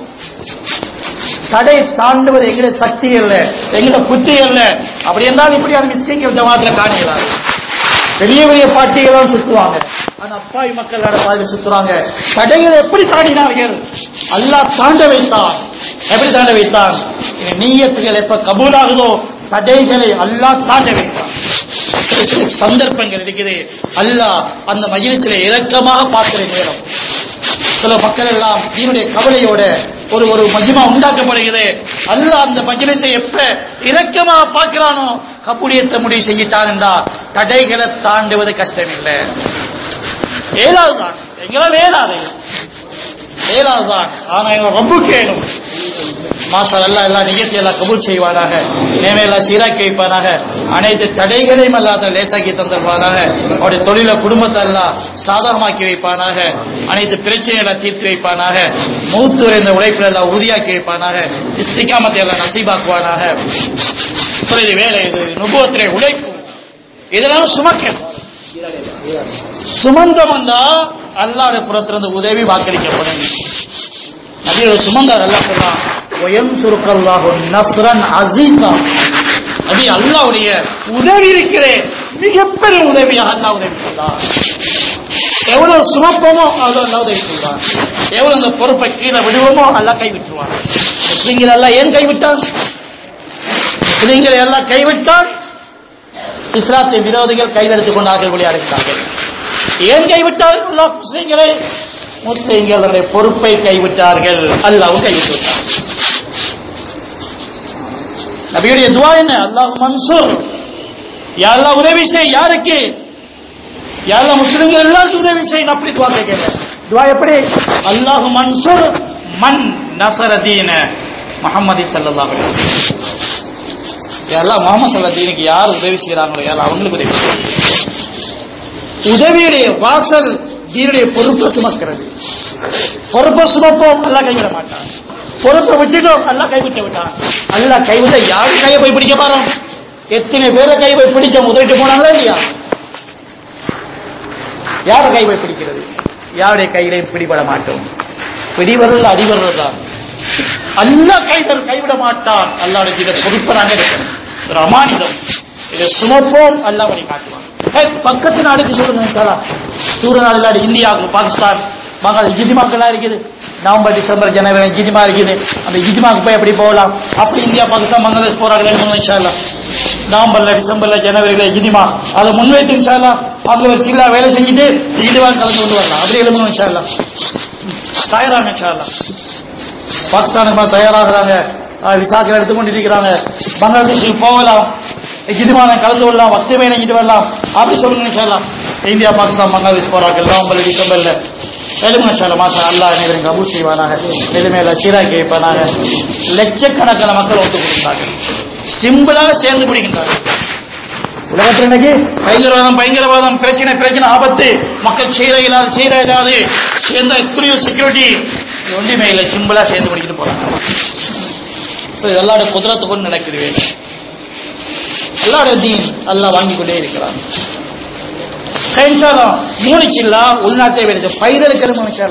தடை தாண்டுவது எங்கட சக்தி அல்ல எங்கட புத்தி அல்ல அப்படி என்றால் இப்படியான மிஸ்டேக் ஜமாத்துல காணுகிறார் பெரிய பெரிய பாட்டிகளும் சுத்துவாங்க ஆனா அப்பாவி மக்கள் பாதி சுத்துறாங்க தடைகளை எப்படி தாண்டினார்கள் அல்லாஹ் தாண்ட வைத்தான் எப்படி தாண்ட வைத்தான் இந்த நீயத்துகள் எப்ப கபூலாகுதோ தடைகளை அல்லாஹ் தாண்ட வைத்தான் சில சில சந்தர்ப்பங்கள் இருக்குது அல்லாஹ் அந்த மஜிலிசில இரக்கமாக பார்க்கிற நேரம் சில மக்கள் எல்லாம் தீனுடைய கவலையோட ஒரு ஒரு மஜ்மா உண்டாக்கப்படுகிறது அல்லாஹ் அந்த மஜ்லிஸை எப்ப இரக்கமாக பார்க்கிறானோ கபூலியத்தை முடிவு செஞ்சிட்டான் என்றால் தடைகளை தாண்டுவது கஷ்டம் இல்லை ஏழாவதுதான் எங்களால் ஏழாது ஏழாவதுதான் ஆனா எங்க ரொம்ப கேளும் மாஷா எல்லாம் எல்லா நிகழ்ச்சி எல்லாம் கபூல் செய்வானாக நேமே எல்லாம் சீராக்கி வைப்பானாக அனைத்து தடைகளையும் அல்லாத லேசாக்கி தந்துருவானாக அவருடைய தொழில குடும்பத்தை எல்லாம் சாதகமாக்கி வைப்பானாக அனைத்து பிரச்சனைகளை தீர்த்து வைப்பானாக மூத்து இந்த உழைப்பில் எல்லாம் உறுதியாக்கி வைப்பானாக இஸ்திகாமத்தை எல்லாம் நசீபாக்குவானாக சொல்ல இது வேலை இது நுபுவத்திலே உழைப்பு இதெல்லாம் சுமக்க சுமந்தமண்டா அல்லாட புறத்திலிருந்து உதவி வாக்களிக்கப்படும் நபியோட சுமந்தார் அல்லாஹ் சொல்றான் ஒயம் சுருக்கல்லாஹு நஸ்ரன் அசீசா நபி அல்லாஹ்வுடைய உதவி இருக்கிறே மிகப்பெரிய உதவியாக அல்லாஹ் உதவி செய்தார் எவ்வளவு சுமப்போமோ அவ்வளவு அல்லாஹ் உதவி செய்வார் எவ்வளவு அந்த பொறுப்பை கீழே விடுவோமோ அல்லாஹ் கைவிட்டுருவார் முஸ்லிம்கள் எல்லாம் ஏன் கைவிட்டார் முஸ்லிம்கள் எல்லாம் கைவிட்டால் இஸ்லாத்தின் விரோதிகள் கையெடுத்துக் கொண்டார்கள் விளையாடுகிறார்கள் ஏன் கைவிட்டார்கள் அல்லாஹ் முஸ்லிம்களை முஸ்லிம்கள் தன்னுடைய பொறுப்பை கைவிட்டார்கள் அல்லாவும் கைவிட்டு விட்டார் நபியுடைய துவா என்ன அல்லாஹ் மன்சூர் யாரெல்லாம் உதவி செய் யாருக்கு யாரெல்லாம் முஸ்லிம்கள் எல்லாருக்கும் உதவி செய்யணும் அப்படி துவா கேட்கல துவா எப்படி அல்லாஹ் மன்சூர் மன் நசரதீன முஹம்மதி ஸல்லல்லாஹு அலைஹி வஸல்லம் எல்லாம் முகமது சல்லா தீனுக்கு யார் உதவி செய்யறாங்களோ யாரும் அவங்களுக்கு உதவி செய்யறாங்க உதவியுடைய வாசல் தீனுடைய பொறுப்பை சுமக்கிறது பொறுப்பை சுமப்போம் அல்லா கைவிட மாட்டான் பொறுப்பை விட்டுட்டோம் அல்லா கைவிட்டு விட்டான் அல்லா கைவிட்ட யாரு கையை போய் பிடிக்க பாரோம் எத்தனை பேரை கை போய் பிடிச்ச உதவிட்டு போனாங்களா இல்லையா யார கை போய் பிடிக்கிறது யாருடைய கையிலையும் பிடிபட மாட்டோம் பிடிவதில் அடிவர்கள் தான் அல்லா கைவர் கைவிட மாட்டான் அல்லாவுடைய இதை பொறுப்பை நாங்க எடுக்கணும் ஒரு அமானிதம் இதை சுமப்போம் அல்லா வழி காட்டுவான் ஏய், பக்கத்து நாடுக்கு சொல்லுங்க சாரா தூர நாடு இந்தியாவுக்கு பாகிஸ்தான் பங்காள் இஜிதிமாக்கெல்லாம் இருக்குது நவம்பர் டிசம்பர் ஜனவரி இஜிதிமா இருக்குது அந்த இஜிதிமாக்கு போய் எப்படி போகலாம் அப்படி இந்தியா பாகிஸ்தான் பங்களாதேஷ் போறாங்க ரெண்டு மூணு இன்ஷா அல்லாஹ். நவம்பர்ல டிசம்பர்ல ஜனவரில இஜிதிமா அதை முன்வைத்து இன்ஷா அல்லாஹ் அதுல ஒரு சில்லா வேலை செஞ்சுட்டு ஈடுவாக கலந்து கொண்டு வரலாம் அப்படி எழுதணும் இன்ஷா அல்லாஹ். தயாராங்க இன்ஷா அல்லாஹ். பாகிஸ்தானுக்கு மேல தயாராகிறாங்க அஹ் விசாக்கள் எடுத்துக்கொண்டு இருக்கிறாங்க பங்களாதேஷுக்கு போகலாம் இஜிதிமான கலந்து கொள்ளலாம் வக்தமே நினைச்சிட்டு வரலாம் அப்படி சொல்லுங்க சொல்லலாம் இந்தியா பாகிஸ்தான் பங்களாதேஷ் போறாங்க நவம்பர் டிசம்பர்ல எலுமே சால மாசம் அல்லாஹ் அனைவரும் கபூல் செய்வானாக எலுமையில சீராக்கி வைப்பானாக லட்சக்கணக்கான மக்கள் ஒத்து கொடுத்தாங்க சிம்பிளாக சேர்ந்து பிடிக்கின்றார்கள் உலகத்தில் இன்னைக்கு பயங்கரவாதம் பயங்கரவாதம் பிரச்சனை பிரச்சனை ஆபத்து மக்கள் செய்ய இல்லாது செய்ய இல்லாது சேர்ந்த எத்தனையோ செக்யூரிட்டி ஒன்றுமே இல்லை சிம்பிளா சேர்ந்து படிக்கிட்டு போறாங்க ஸோ இதெல்லாட குதிரத்தை கொண்டு நடக்குது எல்லாரோட தீன் அல்லாஹ் வாங்கி கொண்டே இருக்கிறான் கைன்சாலம் மூணு சில்லா உள்நாட்டை வருது பைதலுக்கு மூணு சேலம்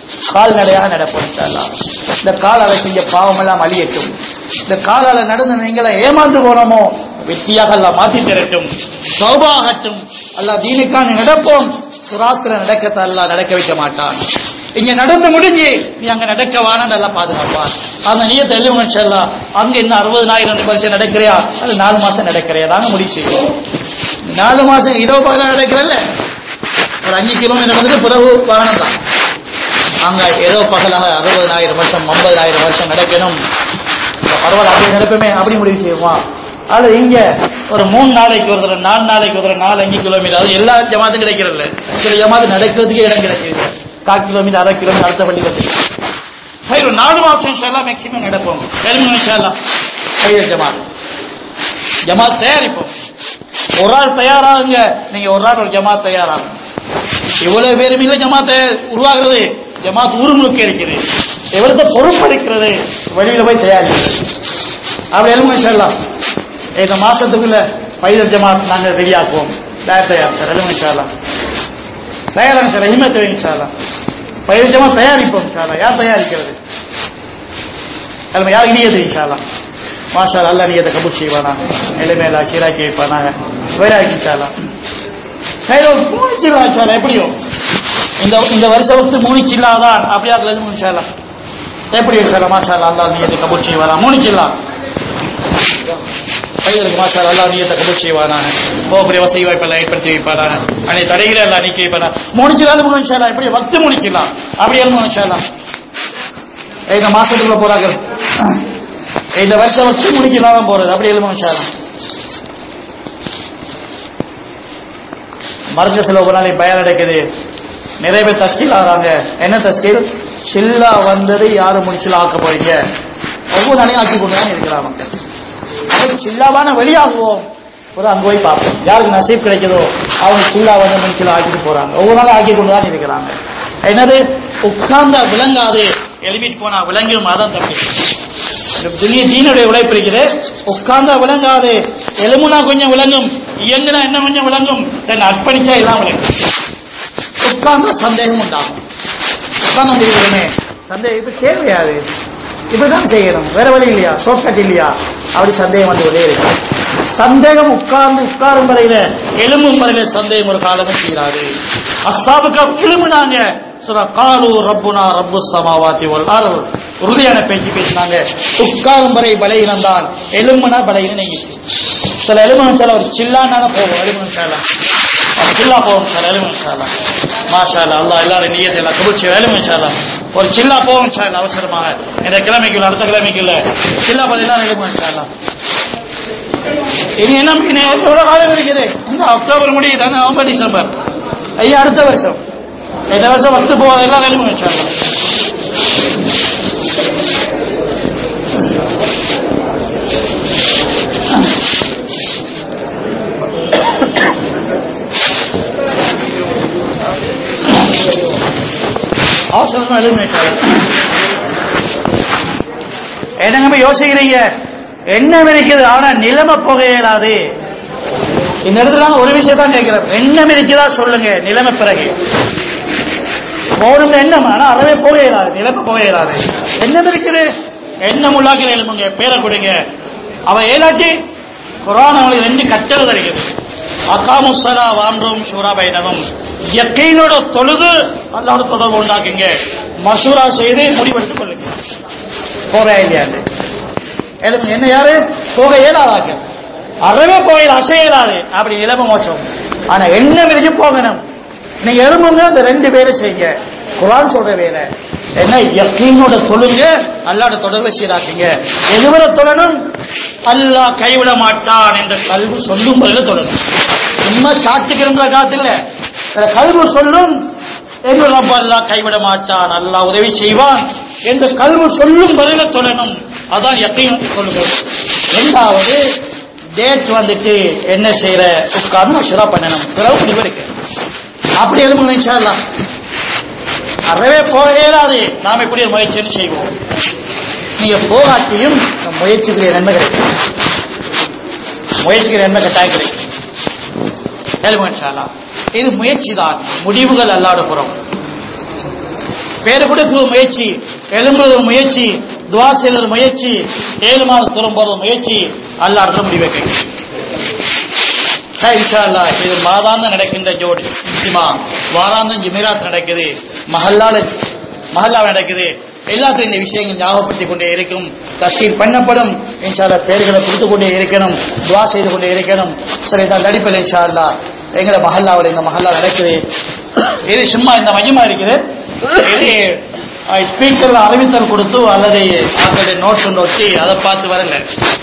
கால்நடையாக நடப்போம் இன்ஷா அல்லாஹ். இந்த காலால செஞ்ச பாவம் எல்லாம் அழியட்டும் இந்த காலால நடந்து நீங்களை ஏமாந்து போனோமோ வெற்றியாக அல்லாஹ் மாத்தி தரட்டும் சௌபாகட்டும் அல்லாஹ் தீனுக்கான நடப்போம் சுராத்துல நடக்கத்தை அல்லாஹ் நடக்க வைக்க மாட்டான் இங்க நடந்து முடிஞ்சு நீ அங்க நடக்க வானா நல்லா பாதுகாப்பான் அந்த நீயத்தை எழுதுங்க இன்ஷா அல்லாஹ். அங்க என்ன அறுபதாயிரம் வருஷம் நடக்கிறியா அது நாலு மாசம் நடக்கிறியா நாங்க முடிவு செய்வோம் நாலு மாசம் இரவு பகல நடக்கிறல்ல ஒரு அஞ்சு கிலோமீட்டர் நடந்துட்டு பிறகு வாகனம் தான் அங்க இரவு பகலாக அறுபதாயிரம் வருஷம் ஐம்பதாயிரம் வருஷம் நடக்கணும் இந்த பரவாயில்ல அப்படி நடப்பமே அப்படி முடிவு செய்வோம் அது இங்க ஒரு மூணு நாளைக்கு ஒரு தடவை நாலு நாளைக்கு ஒரு தடவை நாலு அஞ்சு கிலோமீட்டர் அது எல்லா ஜமாத்தும் கிடைக்கிறது சில ஜமாத்து நடக்கிறதுக்கே இடம் கிடைக்குது கால் கிலோமீட்டர் அரை கிலோமீட்டர் அடுத்த பள்ளி வந்து சரி, ஒரு நாலு மாசம் இன்ஷால்லா மேக்சிமம் நடப்போம் எலும்பு இன்ஷால்லா கையில் ஜமாத் ஜமாத் தயாரிப்போம் ஒரு ஆள் தயாராகுங்க நீங்க ஒரு ஆள் ஒரு ஜமாத் தயாராகும் இவ்வளவு பேரும் இல்ல ஜமாத்தை உருவாகிறது ஜமாத் ஊரு முழுக்க இருக்கிறது எவ்வளவு பொறுப்பெடுக்கிறது வெளியில போய் தயாரிக்கிறது அப்படி எலும்பு இன்ஷால்லா இந்த மாசத்துக்குள்ள பைதல் ஜமாத் நாங்க ரெடியாக்குவோம் தயார் தயார் சார் எலும்பு இன்ஷால்லா தயாராங்க சார் ஹிம்மத் வைங்க சார் பயிர் ஜமாத் தயாரிப்போம் சார் யார் தயாரிக்கிறது அதுல யார் இனியது இன்ஷால்லா மாஷா அல்லா நீயத்தை கபூல் செய்வானாங்க நிலைமையில சீராக்கி வைப்பானாங்க வைராக்கி இன்ஷால்லா சரி ஒரு மூணு சில்லா இன்ஷால்லா எப்படியோ இந்த இந்த வருஷம் வந்து மூணு சில்லா தான் அப்படியா அதுல மூணு இன்ஷால்லா எப்படி இன்ஷால்லா மாஷா அல்லா நீயத்தை கபூல் செய்வானா மூணு சில்லா கைகளுக்கு மாஷா அல்லா நீயத்தை கபூல் செய்வானாங்க போகக்கூடிய வசதி வாய்ப்பெல்லாம் ஏற்படுத்தி வைப்பானாங்க அனை தடைகளை எல்லாம் நீக்கி வைப்பானா மூணு சில்லா மூணு இன்ஷால்லா எப்படி வத்து மூணு சில்லா அப்படியே மூணு இன்ஷால்லா இந்த மாசத்துக்குள்ள போறாங்க இந்த வருஷம் வச்சு முடிக்கலாம் தான் போறது அப்படி எழும விஷயம் மருத்துவ சில ஒரு நாளைக்கு பயன் நடக்குது நிறைய பேர் தஸ்கீல் ஆகிறாங்க என்ன தஸ்கீல் சில்லா வந்தது யாரு முடிச்சுல ஆக்க போறீங்க ஒவ்வொரு நாளையும் ஆக்கி கொண்டு தான் இருக்கிறாங்க மக்கள் அதுக்கு சில்லாவான வெளியாகுவோம் ஒரு அங்க போய் பார்ப்போம் யாருக்கு நசீப் கிடைக்குதோ அவங்க சில்லா வந்து முடிச்சுல ஆக்கிட்டு போறாங்க ஒவ்வொரு நாளும் ஆக்கி கொண்டு தான் இருக்கிறாங்க என்னது உட்கார்ந்தா விளங்காது எழுப்பிட்டு போனா விளங்கும் அதான் தப்பி துணிய தீனுடைய உழைப்பு இருக்குது உட்கார்ந்தா விளங்காது எலும்புனா கொஞ்சம் விளங்கும் இயங்குனா என்ன கொஞ்சம் விளங்கும் தென் அர்ப்பணிச்சா எல்லாம் விளங்கும் உட்கார்ந்தா சந்தேகம் உண்டாகும் உட்கார்ந்து முடியுமே சந்தேகம் இப்ப கேள்வியாது இப்படிதான் செய்யணும் வேற வழி இல்லையா ஷார்ட்கட் இல்லையா அப்படி சந்தேகம் வந்து கொண்டே இருக்கு சந்தேகம் உட்கார்ந்து உட்காரும் வரையில எலும்பும் வரையில சந்தேகம் ஒரு காலமும் தீராது அஸ்தாபுக்கு எழும்புனாங்க சொல்ற காலு ரப்புனா ரப்பு சமாவாத்தி ஒரு ஆறு உறுதியான பேச்சு பேசினாங்க உட்காரும் வரை பலையினம் தான் எலும்புனா பலையினம் நீங்க சில எலும்பு சில ஒரு சில்லானா போகும் எலும்பு சாலா சில்லா போகும் சில எலும்பு சாலா மாஷா அல்லா அல்லாஹ் எல்லாரும் நீயத்தை எல்லாம் கபூச்சி எலும்பு சாலா ஒரு சில்லா போகும் சார் அவசரமாக இந்த கிழமைக்குள்ள அடுத்த கிழமைக்குள்ள சில்லா பதினாறு எலும்பு சாலா இனி என்ன இனி எவ்வளவு காலம் இருக்குது இந்த அக்டோபர் முடியுது நவம்பர் டிசம்பர் ஐயா அடுத்த வருஷம் இந்த வருஷம் வந்து போகாத எல்லாம் எலும்பு வச்சாங்க அவசரமா எலும்பு வச்சாங்க என்னங்க யோசிக்கிறீங்க எண்ணம் இருக்குது ஆனா நிலைமை போக இயலாது இந்த இடத்துல நாங்க ஒரு விஷயம் தான் கேட்கிறோம் எண்ணம் இருக்குதா சொல்லுங்க நிலைமை பிறகு போகணும் எண்ணம் ஆனா அறவே போக இயலாது நிலைமை போக இயலாது எண்ணம் இருக்குது எண்ணம் உள்ளாக்கிற எழுப்புங்க பேரை கொடுங்க அவ ஏலாட்டி குரான் அவங்களுக்கு ரெண்டு கட்டளை தருகிறது அக்காமு சலா வாம்ரும் ஷூரா பைனவும் எக்கையினோட தொழுது அல்லாவோட தொடர்பு உண்டாக்குங்க மசூரா செய்து முடிவெடுத்துக் கொள்ளுங்க போக இல்லையாண்டு எழுப்புங்க என்ன யாரு போக இயலாதாக்க அறவே போயிட அசையலாது அப்படி நிலைமை மோசம் ஆனா என்ன விரிஞ்சு போகணும் நீங்க எழும்புங்க அந்த ரெண்டு பேரை செய்யுங்க குரான் சொல்ற வேலை என்ன யக்கீனோட தொழுங்க அல்லாட தொடர்பை சீராக்குங்க எதுவரை தொழணும் அல்லாஹ் கைவிட மாட்டான் என்ற கல்வி சொல்லும் முறையில் தொழணும் சும்மா சாட்டுக்கிறன்ற காலத்தில் கல்வி சொல்லும் என்று ரப்ப அல்லாஹ் கைவிட மாட்டான் அல்லாஹ் உதவி செய்வான் என்று கல்வி சொல்லும் வரையில் தொழணும் அதான் யக்கீன் சொல்லுங்க ரெண்டாவது டேட் வந்துட்டு என்ன செய்யற உட்கார்ந்து மஷூரா பண்ணணும் பிறகு முடிவு இருக்கு அப்படி எதுவும் இன்ஷா அல்லாஹ் அறவே போக இயலாது நாம் இப்படி ஒரு முயற்சின்னு செய்வோம் நீங்க போகாட்டியும் முயற்சிக்கிற நன்மை கிடைக்கும் முயற்சிக்கிற நன்மை கட்டாயம் கிடைக்கும் எலும்பு இன்ஷா அல்லாஹ். இது முயற்சி தான் முடிவுகள் அல்லாட புறம் பேரு கொடுக்கிற முயற்சி எழும்புறது ஒரு முயற்சி துவா செய்யறது முயற்சி ஏழு மாதம் தூரம் போறது முயற்சி அல்ல அடுத்த முடிவை கேட்கும் இன்ஷா அல்லாஹ் இது மாதாந்த நடக்கின்ற ஜோடி இஜ்மா வாராந்தம் ஜுமிராத் நடக்குது மஹல்லால மஹல்லா நடக்குது எல்லாத்துக்கும் இந்த விஷயங்கள் ஞாபகப்படுத்தி கொண்டே இருக்கும் தஸ்கீல் பண்ணப்படும் இன்ஷா அல்லாஹ் பேர்களை கொடுத்து கொண்டே இருக்கணும் துவா செய்து கொண்டே இருக்கணும் சரி தான் தடிப்பல் இன்ஷா அல்லாஹ் எங்கட மஹல்லாவில் இந்த மஹல்லா நடக்குது இது சும்மா இந்த மையமா இருக்குது இது ஸ்பீக்கர்ல அறிவித்தல் கொடுத்து அல்லது அவங்களுடைய நோட்ஸ் ஒன்று ஒட்டி அதை பார்த்து வரல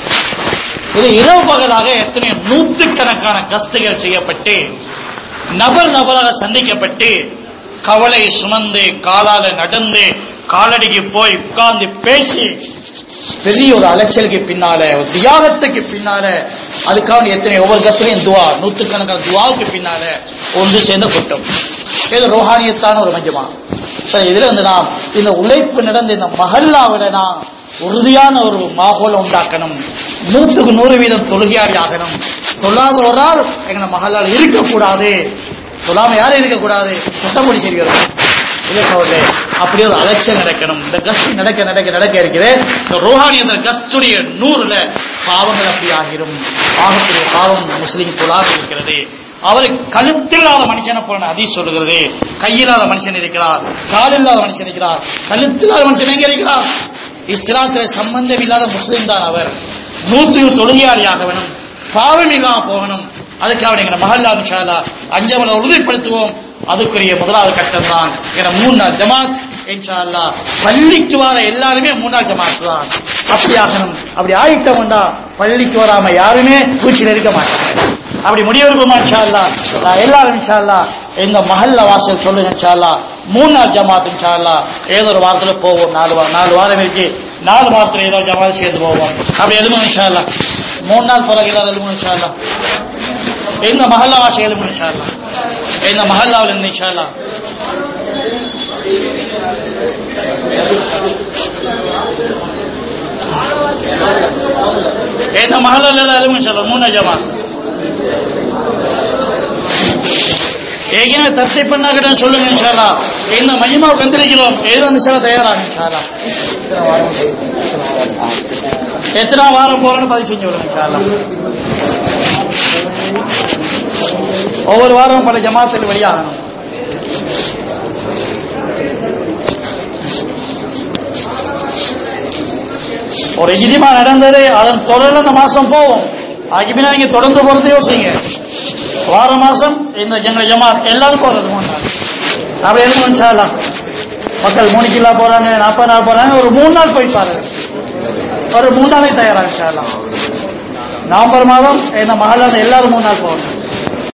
இது இரவு பகலாக எத்தனை நூற்றுக்கணக்கான கஸ்துகள் செய்யப்பட்டு நபர் நபராக சந்திக்கப்பட்டு கவலை சுமந்து காலால நடந்து காலடிக்கு போய் உட்கார்ந்து பேசி பெரிய ஒரு அலைச்சலுக்கு பின்னால ஒரு தியாகத்துக்கு பின்னால அதுக்காக எத்தனை ஒவ்வொரு கஸ்துலையும் துவா நூற்றுக்கணக்கான துவாவுக்கு பின்னால ஒன்று சேர்ந்த கூட்டம் இது ரோஹானியத்தான ஒரு மஞ்சமா சரி இதுல இருந்து நாம் இந்த உழைப்பு நடந்த இந்த மஹல்லாவில நாம் உறுதியான ஒரு மாகோல உண்டாக்கணும் நூற்றுக்கு நூறு வீதம் தொழுகையாளி ஆகணும் தொழாத ஒரு ஆள் எங்க மகளால் இருக்கக்கூடாது தொழாம யாரும் இருக்கக்கூடாது சுத்தப்படி செய்கிறது இல்லை சோழே அப்படி ஒரு அலட்சியம் நடக்கணும் இந்த கஸ்ட் நடக்க நடக்க நடக்க இருக்குது இந்த ரோஹானி அந்த கஸ்டுடைய நூறுல பாவங்கள் அப்படி ஆகிரும் ஆகக்கூடிய பாவம் முஸ்லீம் தொழாமல் இருக்கிறது அவரை கழுத்தில்லாத மனுஷனை போல அதி சொல்லுகிறது கையில்லாத மனுஷன் இருக்கிறார் காலில்லாத மனுஷன் இருக்கிறார் கழுத்தில்லாத மனுஷன் எங்க இருக்கிறார் இஸ்லாத்தில் சம்பந்தம் இல்லாத முஸ்லீம் தான் அவர் நூற்றுக்கு தொழுகையாளியாக வேணும் பாவம் இல்லாம போகணும் அதுக்காக எங்க மஹல்லா இன்ஷால்லா அஞ்சவனை உறுதிப்படுத்துவோம் அதுக்குரிய முதலாவது கட்டம் தான் என மூணு நாள் ஜமாத் இன்ஷா அல்லா பள்ளிக்கு வர எல்லாருமே மூணாள் ஜமாத் தான் அப்படி ஆகணும் அப்படி ஆயிட்டோம்டா பள்ளிக்கு வராம யாருமே பூச்சியில் இருக்க மாட்டாங்க அப்படி முடிவெடுப்போமா இன்ஷா அல்லா நான் எல்லாரும் இன்ஷா அல்லா எங்க மஹல்ல வாசல் சொல்லுங்க இன்ஷா அல்லா மூணு நாள் ஜமாத் இன்ஷா அல்லா ஏதோ ஒரு வாரத்துல போவோம் நாலு வாரம் நாலு வாரம் இருக்கு நாலு வாரத்துல ஏதோ ஜமாத் சேர்ந்து போவோம் அப்படி எழுதும் இன்ஷா அல்லா மூணு நாள் பிறகு எல்லாரும் எழுதும் இன்ஷா அல்லா எங்க மஹல்லா வாசல் எழுதும் இன்ஷா அல்லா எங்க மஹல்லாவில் இருந்து இன்ஷா அல்லா எங்க மஹல்லாவில் எல்லாம் எழுதும் இன்ஷா அல்லா மூணு ஜமாத் ஏற்கனவே தத்தை பண்ணாக்கிட்ட சொல்லுங்க இன்ஷால்லா இந்த மஜிமாவுக்கு வந்திருக்கிறோம் ஏதோ நிமிஷம் தயாராக இன்ஷால்லா எத்தனை வாரம் போறேன்னு பதிவு செஞ்சு விடுங்க இன்ஷால்லா ஒவ்வொரு வாரம் பல ஜமாத்தில் வெளியாகணும் ஒரு இஜிமா நடந்தது அதன் தொடர்ந்து அந்த மாசம் போவோம் ஆகிப்பினா நீங்க தொடர்ந்து போறது யோசிங்க வார மாசம் இந்த எங்களை ஜமாத் எல்லாரும் போறது மூணு நாள் அப்படி எதுவும் இன்ஷால்லாம் மக்கள் மூணு கிலோ போறாங்க நாற்பது நாள் போறாங்க ஒரு மூணு நாள் போய் பாருங்க ஒரு மூணு நாளைக்கு தயாராக இன்ஷால்லாம் நவம்பர் மாதம் இந்த மகளிர் எல்லாரும் மூணு நாள் போகணும்